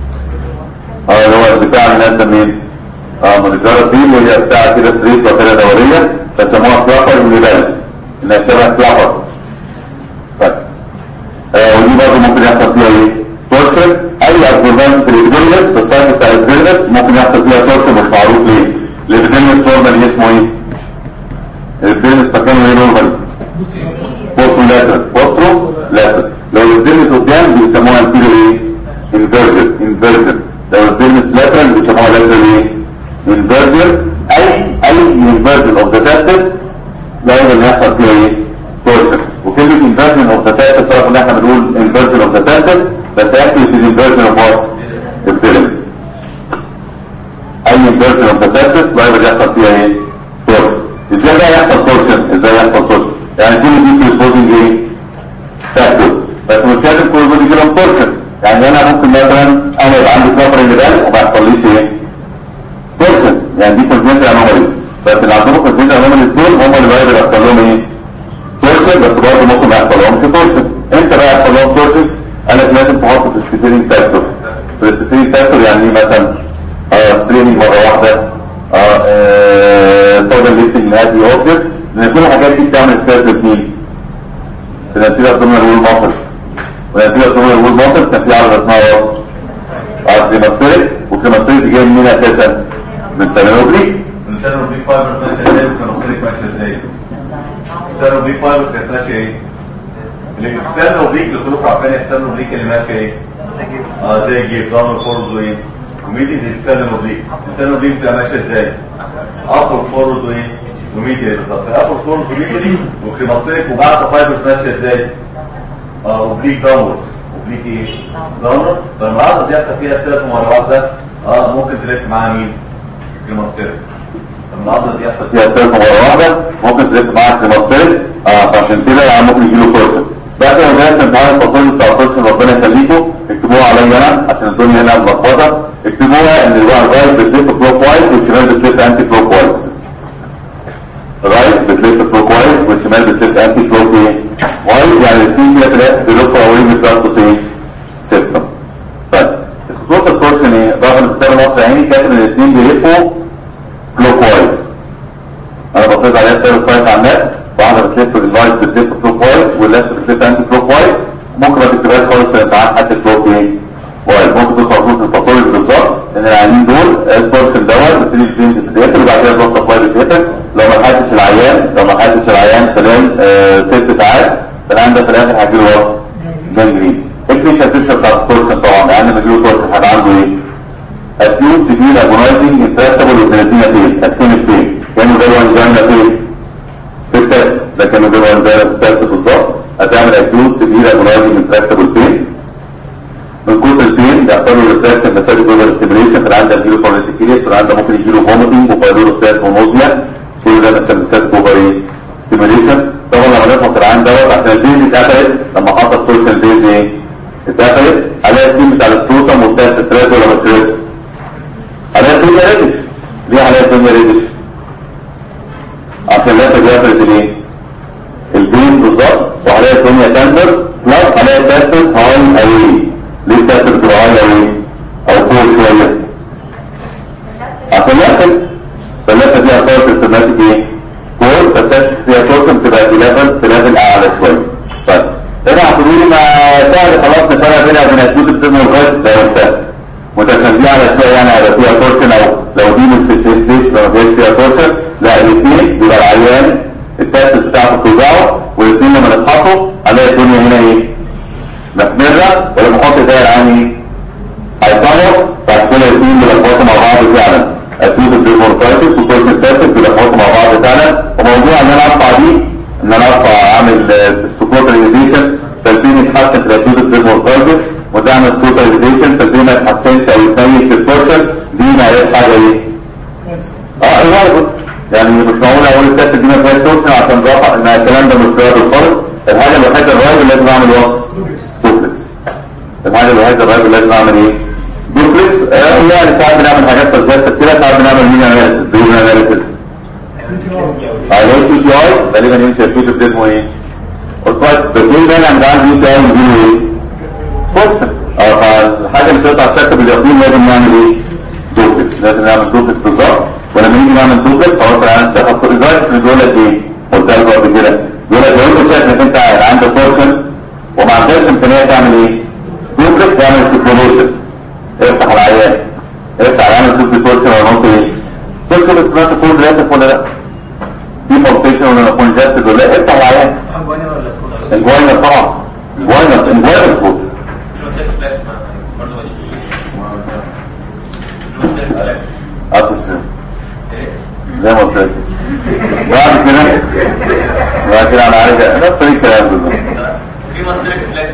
S2: اه اللي هو البتاع اللي نازله منين؟ اه من الجرس دي اللي هي بتاع كده ستريت وكده دوريه فسموها فلافر وليبال انها شبه فلافر طيب آه ودي برضه ممكن يحصل فيها ايه؟ تورسن اي ادفانس في الابيديرمس في السايت بتاع الابيديرمس ممكن يحصل فيها تورسن مش معروف ليه الابيديرمس نورمال اسمه ايه؟ الابيديرمس مكانه ايه نورمال؟ بوسترو لاترال بوسترو لاترال لو الابيديرمس قدام بيسموها انتيريور ايه؟ انفيرجن انفيرجن لو الابيديرمس لاترال بيسموها لاترال ايه؟ انفيرجن اي اي انفيرجن اوف ذا تاسس لازم يحصل فيها ايه؟ تورسن وكلمة inversion of the status رغم ان احنا بنقول inversion of the status بس actually it is inversion of what? الفيلم اي inversion of the status لازم يحصل فيها ايه؟ تورسن ازاي بقى يحصل تورسن؟ ازاي يحصل تورسن؟ مين اساسا من سينوبليك من سينوبليك فايبر ماشيه ازاي والكانوسيليك ماشيه ازاي السينوبليك فايبر كانت ماشيه ايه الاكسترنوبليك اللي كلكم عارفين الاكسترنوبليك اللي ماشيه ايه اه زي جيب ضامن فورد وايه وميدي الاكسترنوبليك الاكسترنوبليك بتبقى ماشيه ازاي ابر فورد وايه وميدي بالظبط ابر فورد وميدي وكريماتيك وبعد فايبر ماشيه ازاي اه اوبليك داونورد اوبليك ايه داونورد فالمعرض دي يحصل فيها ثلاث مره واحده اه ممكن تلف معاها مين كريماتيك المعرض دي يحصل فيها ثلاث مره واحده ممكن تلف معاها كريماتيك اه فعشان كده يعني ممكن يجيله كورسن بعد ما جاءت امتحان الفصول بتاع كورسن ربنا يخليكم اكتبوها عليا انا عشان الدنيا هنا ملخبطه اكتبوها ان الرايت بتلف كلوك وايز والشمال بتلف انتي كلوك وايز رايت بتلف كلوك وايز والشمال بتلف انتي كلوك ايه وايز يعني الاثنين كده ثلاثه بيلفوا اولين بتلفوا ايه سته طيب خطوط الكورسن ايه رغم الكتاب المصري عيني كاتب ان الاثنين بيلفوا كلوك وايز انا بصيت عليها في السايت على النت واحده بتلف الرايت بتلف كلوك وايز والليفت بتلف انتي كلوك وايز ممكن ما تكتبهاش خالص في الامتحان حتى كلوك ايه وايز ممكن تدخل على خطوط الفاصوليس بالظبط لان العيانين دول الكورسن دوت بتبتدي البنت تتقفل وبعد كده توصل سبلاي بتقفل لو ما لحقتش العيان لو ما لحقتش العيان خلال آه ست ساعات فالعيان ده في الاخر هيجيله وقت جنجرين الكلينيكال بيكتشر بتاع الكورسن طبعا العيان لما يجيله كورسن هيبقى عنده ايه؟ acute severe agonizing intractable وثلاثين فين اسكيميك فين كانوا ده وانجانا فين في التست ده كانوا ده وانجانا في التست بالظبط هتعمل acute severe agonizing intractable فين من كتر البين بيحصل له ريفلكس مساجد اوفر ستيميليشن في عنده يجيله كورنيتيكيريس في عنده ممكن يجيله فوميتنج وفايلوروستات ونوزيا كل ده مثلا مساجد اوفر ايه ستيميليشن طبعا لما نفحص العين دوت عشان البيز اتقفلت لما حصل تورشن البيز ايه اتقفلت عليها السيم بتاع السكروتم وبتاع ستريس ولا ما ستريس عليها الدنيا ريدش ليه عليها الدنيا ريدش عشان لا تجافلت الايه البيز بالظبط وعليها الدنيا تندر بلس عليها تاسس هاي اوي ليه التاسس بتبقى هاي اوي او فوق شويه عشان يقفل فاللفه دي اثارت السيستماتيك ايه فور فالتاسس فيها توصل تبقى في ليفل في ليفل اعلى شويه طيب هنا هتقولوا لي ما سهل خلاص نفرق بينها وبين اسلوب السيستم والغاز ده سهل متسمية على شوية يعني على فيها تورشن او لو دي مستشفيش لو ما فيها تورشن لا الاثنين بيبقى العيان التاسس بتاعته بتوجعه والاثنين لما نتحطوا هنلاقي الدنيا هنا ايه محمرة ولما نحط ده العين ايه هيصور بعد كده الاثنين بيلخبطوا مع بعض فعلا اكيد الديمورتايتس والتورشن تاسس بيلخبطوا مع بعض فعلا وموضوع ان انا ارفع دي ان انا ارفع اعمل سكوت ريديشن فالبين يتحسن في الاكيد الديمورتايتس وتعمل سكوت ريديشن فالبين ما يتحسنش او يتنيل في التورشن دي ما هياش حاجه ايه اه الغالب يعني مش معقول اقول التاسس دي ما فيهاش تورشن عشان رفع ان الكلام ده مش رياضي خالص الحاجه الوحيده الراجل لازم اعمل وقت دوبلكس الحاجه الوحيده الراجل لازم اعمل ايه دوبلكس آه يعني ساعات بنعمل حاجات تسجيل كده ساعات بنعمل مين اناليسيس دون اناليسيس على الكي تي اي غالبا يمشي الكي تي اسمه ايه الكويس بس ايه ده انا عندي يو تي اي نديله ايه بص اه فالحاجه اللي تقطع الشكل باليقين لازم نعمل ايه دوبلكس لازم نعمل دوبلكس بالظبط ولما نيجي نعمل دوبلكس خلاص انا هنسحب كل ده بيقول لك ايه قلت لك قبل كده يقول لك لو انت شايف انك انت عندك بورشن وما عندكش امكانيه تعمل ايه دوبلكس اعمل سيكولوشن افتح العيان افتح العيان شوف البورشن ولا نقطه ايه تدخل اسمها تكون رياتف ولا لا في بورشن ولا نكون جاستد ولا لا افتح العيان الجواينر طبعا الجواينر الجواينر سكوت أتصل زي ما قلت لك بعد كده بعد كده انا عايز نفس الكلام بالظبط
S3: في مصدر فلاكس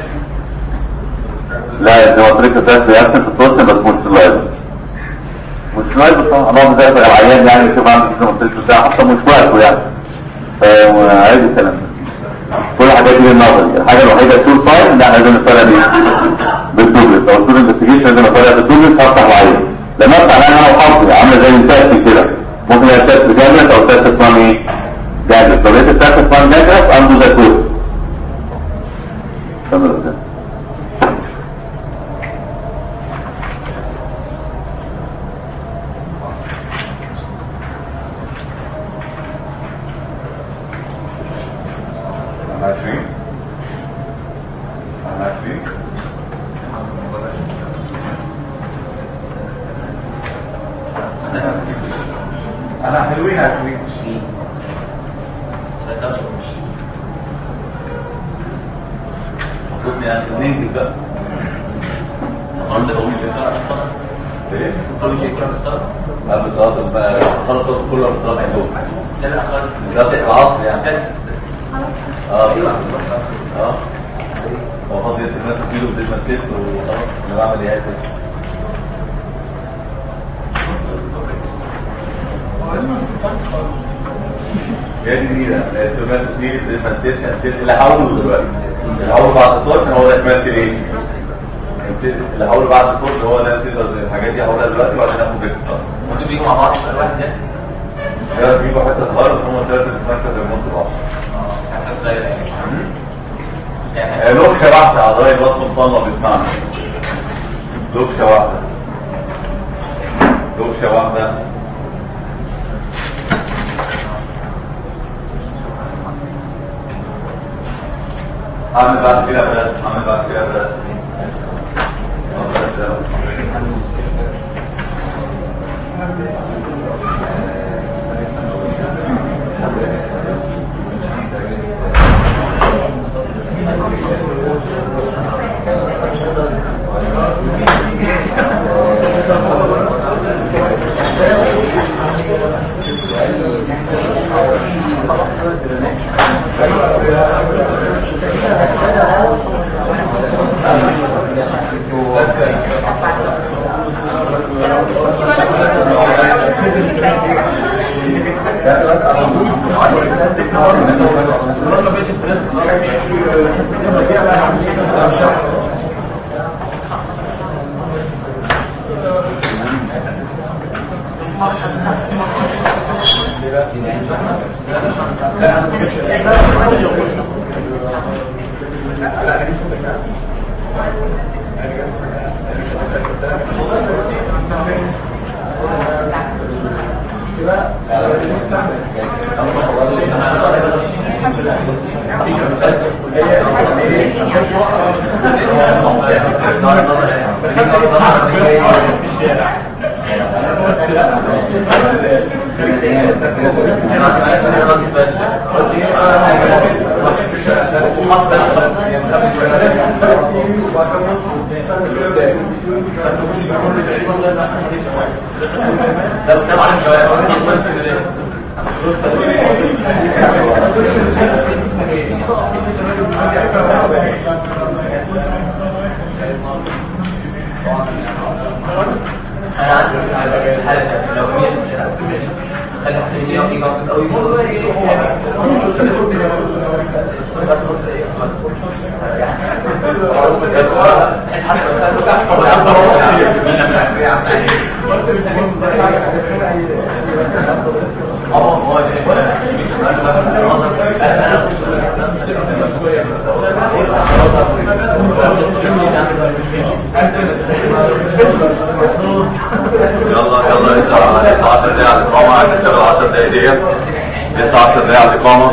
S2: لا دي طريقة تاس بيحسن في التوصل بس مش سلايد مش سلايد طبعا انا زي العيان يعني يشوف عنده كده منطقة بتاع حتى مش وقته يعني فعايز الكلام ده كل الحاجات دي النظري الحاجة الوحيدة الشور ساين ان احنا لازم نطلع بيه بالدوبلس او الشور انفستيجيشن لازم نطلع بالدوبلس هفتح العيان لما افتح العيان انا وحظي عاملة زي التاس كده ممكن يبقى التاس جامس او التاس اسمها ايه جامس لو لقيت التاس اسمها جامس عنده زي كوست كمل قدام
S3: عشرين عشرين انا حلوين حلوين
S2: المفروض يعني ننجز بقى ايه؟ قبل صلاة بقى خلص كل صلاة عندهم ده العصر يعني اه اه هو فاضي يسيب نفسه كيلو بدل ما تلف وخلاص انا بعمل ايه كده هي دي جديدة سمات كتير بدل ما تلف هتلف اللي حاوله دلوقتي اللي حاوله بعد الطرق هو ده كمان ايه اللي حاوله بعد الطرق هو ده تقدر الحاجات دي حاولها دلوقتي وبعدين اخد جبت الصلاة
S4: وانتوا بيجوا مع بعض في الوقت ده
S2: يا بيجوا حتى صغيرة هم ثلاثة بتمثل بالنص بعض
S4: حاجات صغيرة يعني
S2: آه، لوكشة واحدة عضلية الوصف مطلع بيسمعنا لوكشة واحدة لوكشة واحدة عامل بعد كده بس عامل بعد كده بس
S4: لو سلام عليكم شوية انا عندي الحالة لو مية خلي حسين يوم يقف او يمر
S2: يلا يلا لسه لسه 10 دقايق على الإقامة عايز نشتغل 10 دقايق ديت لسه 10 دقايق على الإقامة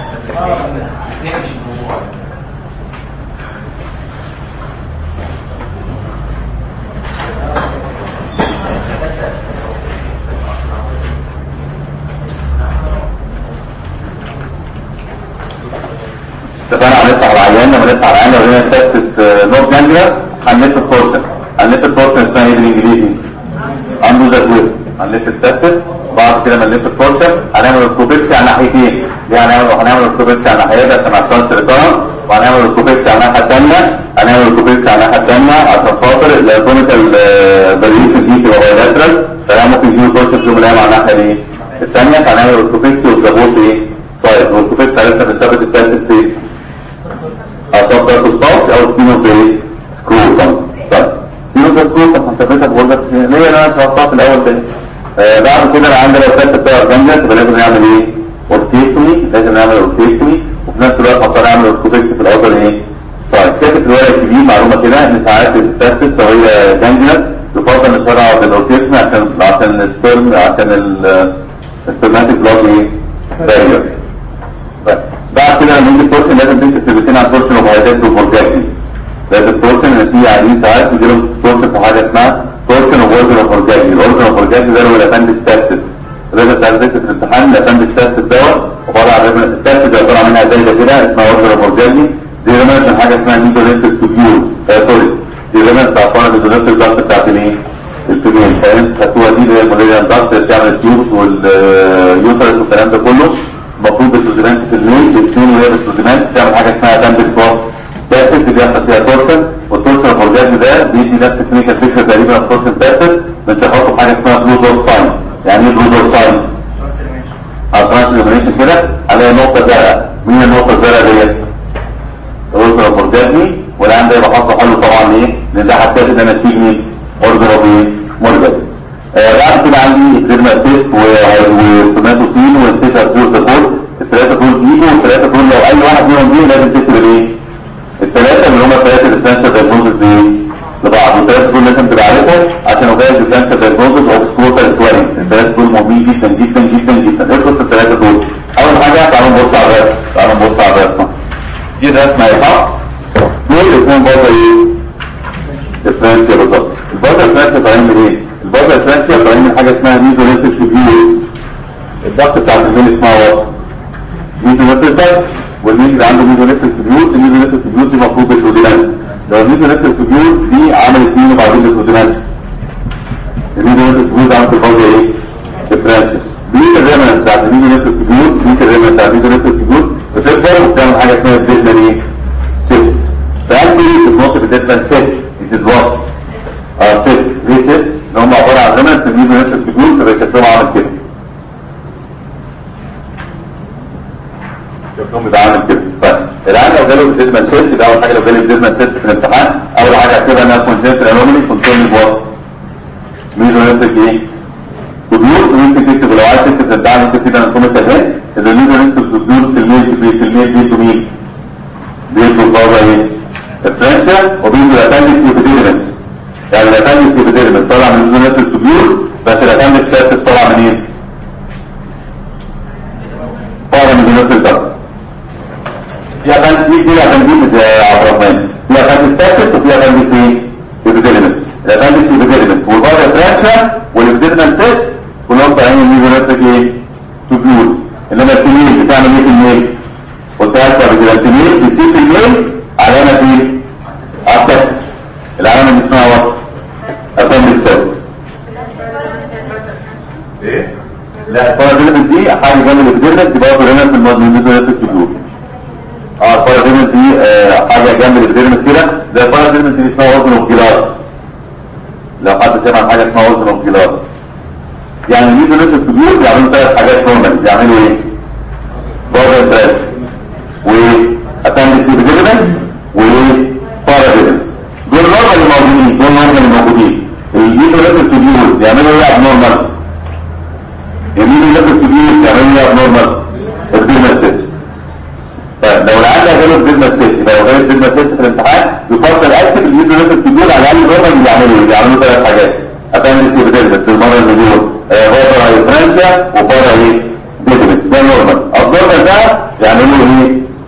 S2: اتفقنا هنفتح العيان لما نفتح العيان لو هنا تكسس نوت جانجلاس هنلف الفورسن هنلف الفورسن اسمها ايه بالانجليزي عنده ذا تويست هنلف التكسس بعد كده لما نلف الفورسن هنعمل الكوبكسي على ناحيتين دي هنعمل هنعمل الكوبكسي على ناحيتين عشان مع الترانس ريكارنس وهنعمل الكوبكسي على الناحيه الثانيه هنعمل الكوبكسي على الناحيه الثانيه عشان خاطر الكونيكال فاريشن دي تبقى بايلاترال فهي ممكن يجيب الفورسن في يوم من الايام على الناحيه دي الثانيه فهنعمل الكوبكسي والزابوس ايه سايد والكوبكسي عرفنا بنثبت التاسس فين اصاب تاكل باوس او سبينوز ايه سكرو طب طب سبينوز سكرو طب هنثبتها بقول لك ليه انا شرحتها في الاول تاني آه بعد كده انا عندي لو كانت بتاع جنجس يبقى لازم نعمل ايه اورتيكتومي لازم نعمل اورتيكتومي وفي نفس الوقت هضطر اعمل اورتوبكس في الاوتر ايه طيب كاتب في الورق الكبير معلومه كده ان ساعات التستس لو هي جنجس يفضل نشرها بالاورتيكتومي عشان عشان السبرم عشان السبرماتيك بلاد ايه بارير بعد كده لما يجي البورشن لازم تمسك كلمتين عن بورشن وفايدات وفورجاتي لازم البورشن ان في عيانين ساعات بيجي لهم بورشن في حاجه اسمها تورشن واورجن اوف اورجاني الاورجن اوف اورجاني ده اللي هو الابندكس تاستس الريبن بتاع الذكر في الامتحان الابندكس تاستس دوت عباره عن ريبن التاستس دي عباره عن منها زايده كده اسمها اورجن اوف اورجاني دي ريبن عشان حاجه اسمها نيدوليتك تيوبيولز آه سوري دي ريبن بتاع فرع النيدوليتك ضغط بتاعت الايه؟ الفيميل فاهم خدتوها دي اللي هي الموليريان ضغط اللي بتعمل التيوبس واليوترس والكلام ده كله المفروض السوزيمنت في الميل بتكون وهي بالسوزيمنت بتعمل حاجه اسمها ابندكس وات تاستس اللي بيحصل فيها تورشن والتورشن اوف اورجاني ده بيدي نفس الكلينيكال بيكتشر تقريبا في تورشن تاستس بنشخصه بحاجه اسمها بلو دور ساين يعني ايه بلو دور ساين؟ على ترانسليميشن كده عليها نقطة زرقاء مين النقطة الزرقاء ديت؟ اورجن اوف اورجاني والان ده يبقى حصل حله طبعا ايه؟ لان ده حساس ان انا اشيل مين؟ اورجن اوف ايه؟ مورجاني آه بعد كده عندي اكزيرما سيست وسوماتوسين والسيتا فور سبورت الثلاثة دول بيجوا والثلاثة دول لو اي واحد منهم جه لازم تكتب الايه؟ الثلاثة اللي هم الثلاثة الاسنشال دايجنوزز ايه؟ لبعض والثلاثة دول لازم تبقى عارفهم عشان اوجد الاسنشال دايجنوزز اوف سكوتال سويلنجز الثلاثة دول مهمين جدا جدا جدا جدا ادرس الثلاثة دول اول حاجة تعالوا نبص على الرسم تعالوا نبص على الرسمة دي الرسمة يا صح؟ دول اسمهم بابا ايه؟ الفرنسيا بالظبط البابا الفرنسيا طالعين من ايه؟ البابا الفرنسيا طالعين من حاجة اسمها ميزوليتك تيوبيولز الضغط بتاع الميل اسمها وات؟ ميزوليتك ضغط والميل اللي عنده ميزوليتك تيوبيولز الميزوليتك تيوبيولز دي المفروض بالفوديلانس لو الميزوليتك تيوبيولز دي عملت مين وبعدين بالفوديلانس الميزوليتك تيوبيولز عملت البابا ايه؟ الفرنسيا بيك الريمنت بتاعت الميزوليتك تيوبيولز بيك الريمنت بتاعت الميزوليتك تيوبيولز بتكبر وبتعمل حاجة اسمها الديزنر ايه؟ سيست فأنتي تتنطق الديزنر سيست it is what? اه سيست ليه سيست؟ ان هم عبارة عن ريمنت الميزوليتك تيوبيولز فبقى شكلهم عامل كده شكلهم بيبقى عامل كده طيب العيان لو جاله الديزمان سيست يبقى اول حاجه لو جاله الديزمان سيست في الامتحان اول حاجه هكتبها انها كونجنتال انومالي كونترول بوات ميزوليتك ايه؟ تدور وممكن تكتب لو عايز تكتب الامتحان ممكن تكتب اناتومي تهان اذا ميزوليتك تدور في الميل في الميل بيتو مين؟ بيتو بابا ايه؟ الفرنسا وبيتو الاتندكس ايبيديرمس يعني الاتندكس ايبيديرمس طالع من ميزوليتك تدور بس الاتندكس سيرفس طالع من ايه؟ طالع من ميزوليتك ضغط في ابندكس دي دي ابندكس يا عبد الرحمن في ابندكس تاكس وفي ابندكس ايه؟ ايبيديرمس الابندكس ايبيديرمس والبابا فرنسا والابيديرمال سيست كلهم طالعين من ميزوليتك ايه؟ تدور انما التنين بتعمل ايه في الميل؟ قلت لك قبل كده التنين بيسيب في الميل علامة ايه؟ التاكس العلامة اللي اسمها وات؟ ابندكس تاكس ايه؟ لا الباراديرمس دي حاجة جنب الابيديرمس دي برضه هنا في الميزوليتك تدور اه الباراديرمس دي آه حاجة جنب الابيديرمس كده زي الباراديرمس دي اسمها وزن اوكيلار لو حد سمع عن حاجة اسمها وزن اوكيلار يعني الميزوليتك تدور بيعملوا ثلاث حاجات نورمال بيعملوا ايه؟ بارا بريس واتندكس ابيديرمس وباراديرمس دول نورمال اللي موجودين دول نورمال اللي موجودين الميزوليتك تدور بيعملوا ايه ابنورمال؟ الميزوليتك تدور بيعملوا ايه ابنورمال؟ الابيديرمس سيستم طيب لو العيان ده جاله البيزنس تيست يبقى لو جاله البيزنس تيست في الامتحان يفضل اكتب الفيديو لازم تقول على الاقل الرقم اللي بيعملوا ايه بيعملوا ثلاث حاجات ابندكس بيزنس المره اللي بيقول بره فرنسا وبره ايه بيزنس ده نورمال الضربه ده يعملوا ايه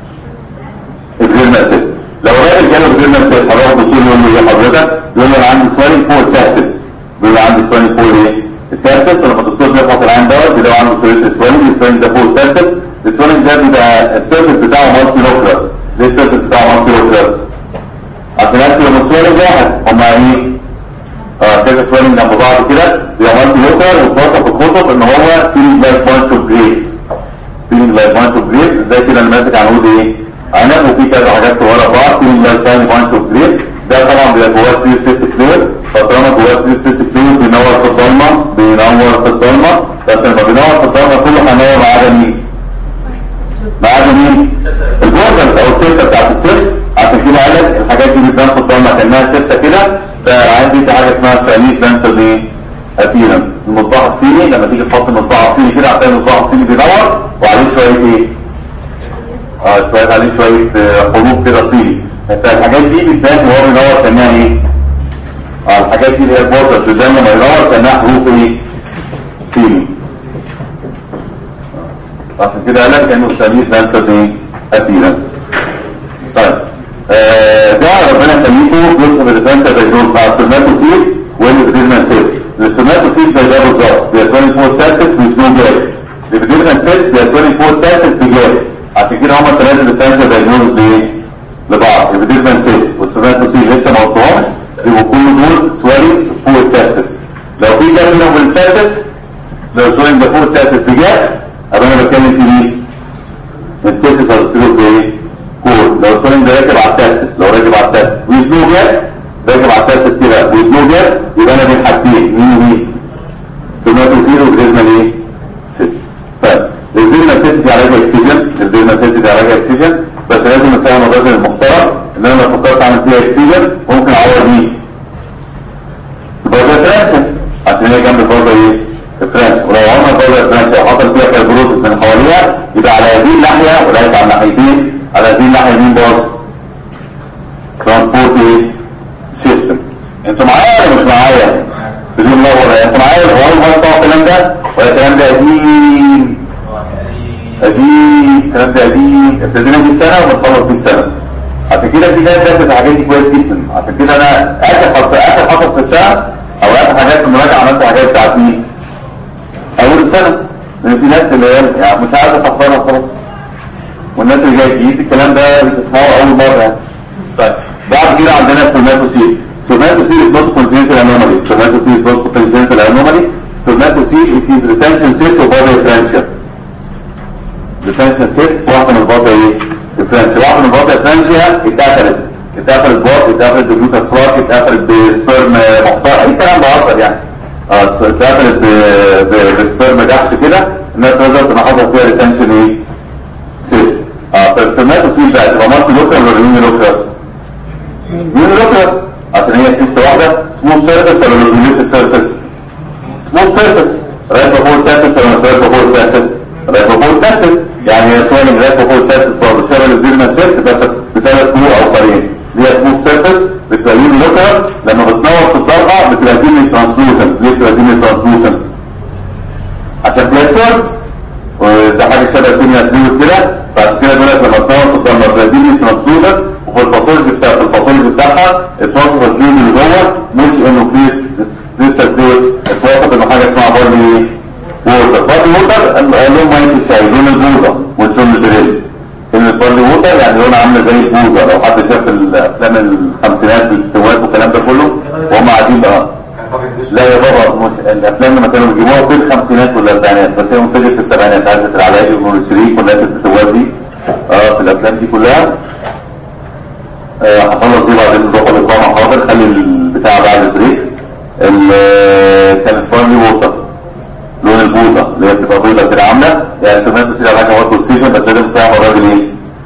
S2: البيزنس تيست لو راجل جاله البيزنس تيست هروح الدكتور يقول له ايه حضرتك يقول له انا عندي سوالي فوق التاسس بيقول له عندي سوالي فوق ايه التاسس ولما الدكتور بيفحص العين دوت بيلاقوا عنده سوالي السوالي ده فوق التاسس السوالنج ده بيبقى السيرفس بتاعه مالتي لوكلر ليه السيرفس بتاعه مالتي لوكلر عشان انت لما السوالنج واحد هما ايه اه كذا سوالنج جنب بعض كده بيبقى مالتي لوكلر واتوصف في الكتب ان هو فيلينج لايك بانش اوف جريبس فيلينج لايك بانش اوف جريبس زي كده انا ماسك عنقود ايه عنب وفي كذا حاجات صغيره في بعض فيلينج لايك تاني بانش اوف جريبس ده طبعا بيبقى جواه كتير سيست كلير فطالما جواه كتير سيست كلير بينور في الضلمه بينور في الضلمه بس لما بينور في الضلمه كله هينور ما عدا مين؟ بعد مين البوردر او السته بتاعت السيرت عشان كده قال لك الحاجات دي بتبان في الضلمه كانها سته كده فعندي في حاجه اسمها تشاينيز لانتر دي ابيرنس المصباح الصيني لما تيجي تحط المصباح الصيني كده هتلاقي المصباح الصيني بينور وعليه شويه ايه اه شويه عليه شويه آه، حروف كده صيني فالحاجات دي بتبان وهو بينور كانها ايه اه الحاجات دي اللي هي البوردر بتبان لما ينور كانها حروف ايه صيني عشان كده قال لك انه التمييز لانتر دي ابيرنس طيب آه ده ربنا يخليكم جزء من الديفنس دايجنوز مع السيرماتوسيل والبيزنس swelling four surface with no gap الابيديرمال سيست they are swelling four surface بجاب عشان كده هما الثلاثه ديفرنشال دايجنوز لايه؟ لبعض الابيديرمال سيست والسوماتوسيل لسه ما قلتهمش يبقوا كل دول swellings فوق السيرفس لو في جاب بينهم وبين السيرفس لو swelling ده فوق السيرفس بجاب ابقى انا بتكلم في مين؟ السيرفس هتطلب زي ايه؟ كور لو swelling ده راكب على السيرفس لو راكب على السيرفس with no gap راكب على السيرفس كده with no gap يبقى انا بين حاجتين مين ومين؟ سوماتوسيل وبريزمال ايه؟ ست طيب الفيرما تيست دي علاجها اكسجين الفيرما تيست دي علاجها اكسجين بس لازم نفهم الراجل المحترم ان انا لو فكرت اعمل فيها اكسجين ممكن اعوض مين؟ البازا فرانشن عشان هي جنب البازا ايه؟ الفرانش ولو عملنا البازا فرانش لو حصل فيها فايبروزس من حواليها يبقى على هذه الناحيه وليس على الناحيتين على هذه الناحيه مين باص؟ ترانسبورت ايه؟ سيستم انتوا معايا ولا مش معايا؟ بدون منور انتوا معايا هو اول مره الكلام ده ولا الكلام ده قديم قديم الكلام ده قديم ابتدينا بيه السنه وبنخلص بيه السنه عشان كده في ناس درست الحاجات دي كويس جدا عشان كده انا اخر حصص اخر حصص في السنه او اخر حاجات في المراجعه عملت حاجات بتاعت مين؟ اول السنه لان في ناس اللي هي يعني مش عارفه تحضرها خلاص والناس اللي جايه جديد الكلام ده بتسمعه اول مره يعني طيب بعد كده عندنا السوماتوسيل سوماتوسيل is not congenital anomaly سوماتوسيل is not congenital anomaly سوماتوسيل it is retention set of body differential retention set واحدة من الباطة ايه؟ differential واحدة من الباطة differential اتقفلت اتقفلت باط اتقفلت بجلوكاس فلاك اتقفلت بسبرم محترم اي كلام بهزر يعني اه اتقفلت ب- ب- بسبرم جحش كده الناس نظرت ان حصل فيها retention ايه؟ set اه فالسوماتوسيل بقى تبقى مالتي لوكال ولا يوني لوكال؟ يوني لوكال عشان هي ست واحدة سموث سيرفيس ولا ريجوليت سيرفيس سموث سيرفيس رايت بفور سيرفيس ولا مش رايت بفور سيرفيس رايت بفور سيرفيس يعني هي سوالف رايت بفور سيرفيس برضه شبه الديرما سيرفيس بس بثلاث فروع او قرين دي سموث سيرفيس بتبقى يوني لوكال لما بتنور في الضلقة بتبقى ديمي ترانسلوسنت ليه بتبقى ديمي ترانسلوسنت عشان بلاسترز وده حاجه شبه سيميا فلويد كده بعد كده دولت لما تنور في الضلمه بتبقى ديمي ترانسلوسنت وفي الباثولوجي بتاع في الباثولوجي بتاعها اتوصف الفلويد اللي جوه مش انه فيه لسه فلويد اتوصف انه حاجه اسمها بادي ووتر بادي ووتر لون ميه الشاي لون البوظه مش لون البريل ان البادي ووتر يعني لون عامله زي البوظه لو حد شاف الافلام الخمسينات والستينات والكلام ده كله وهم قاعدين بقى لا يا بابا مش الافلام لما كانوا بيجيبوها في الخمسينات والاربعينات بس هي منتجه في السبعينات عايزه العلاج ونور الشريف والناس الفتوات دي اه في الافلام دي كلها آه، هخلص دي بعدين نروح للطعم حاضر خلي البتاع بعد البريك ال- كانت فارلي ووتر لون البوظه اللي هي بتبقى بيضه كده عامله يعني سمعت تصير حاجه برضه اوكسيجن بس لازم تعمل الراجل ايه؟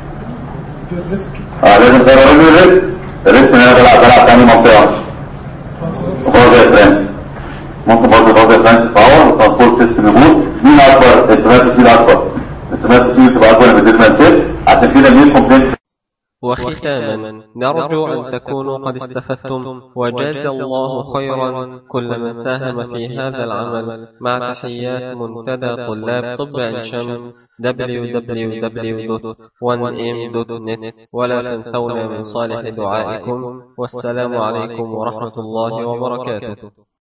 S2: اه لازم تعمل الراجل الريسك الريسك ان انا بلعب بلعب تاني منطقه وفاضي فرنسي ممكن برضه فاضي فرنسي باور والترانسبورت سيستم يبوظ مين اكبر؟ السمات اكبر السمات تبقى اكبر من الديزمان سيت عشان كده مين كومبليت
S1: وختاما نرجو أن تكونوا قد استفدتم وجزى الله خيرا كل من ساهم في هذا العمل مع تحيات منتدى طلاب طب عين شمس www.1m.net ولا تنسونا من صالح دعائكم والسلام عليكم ورحمة الله وبركاته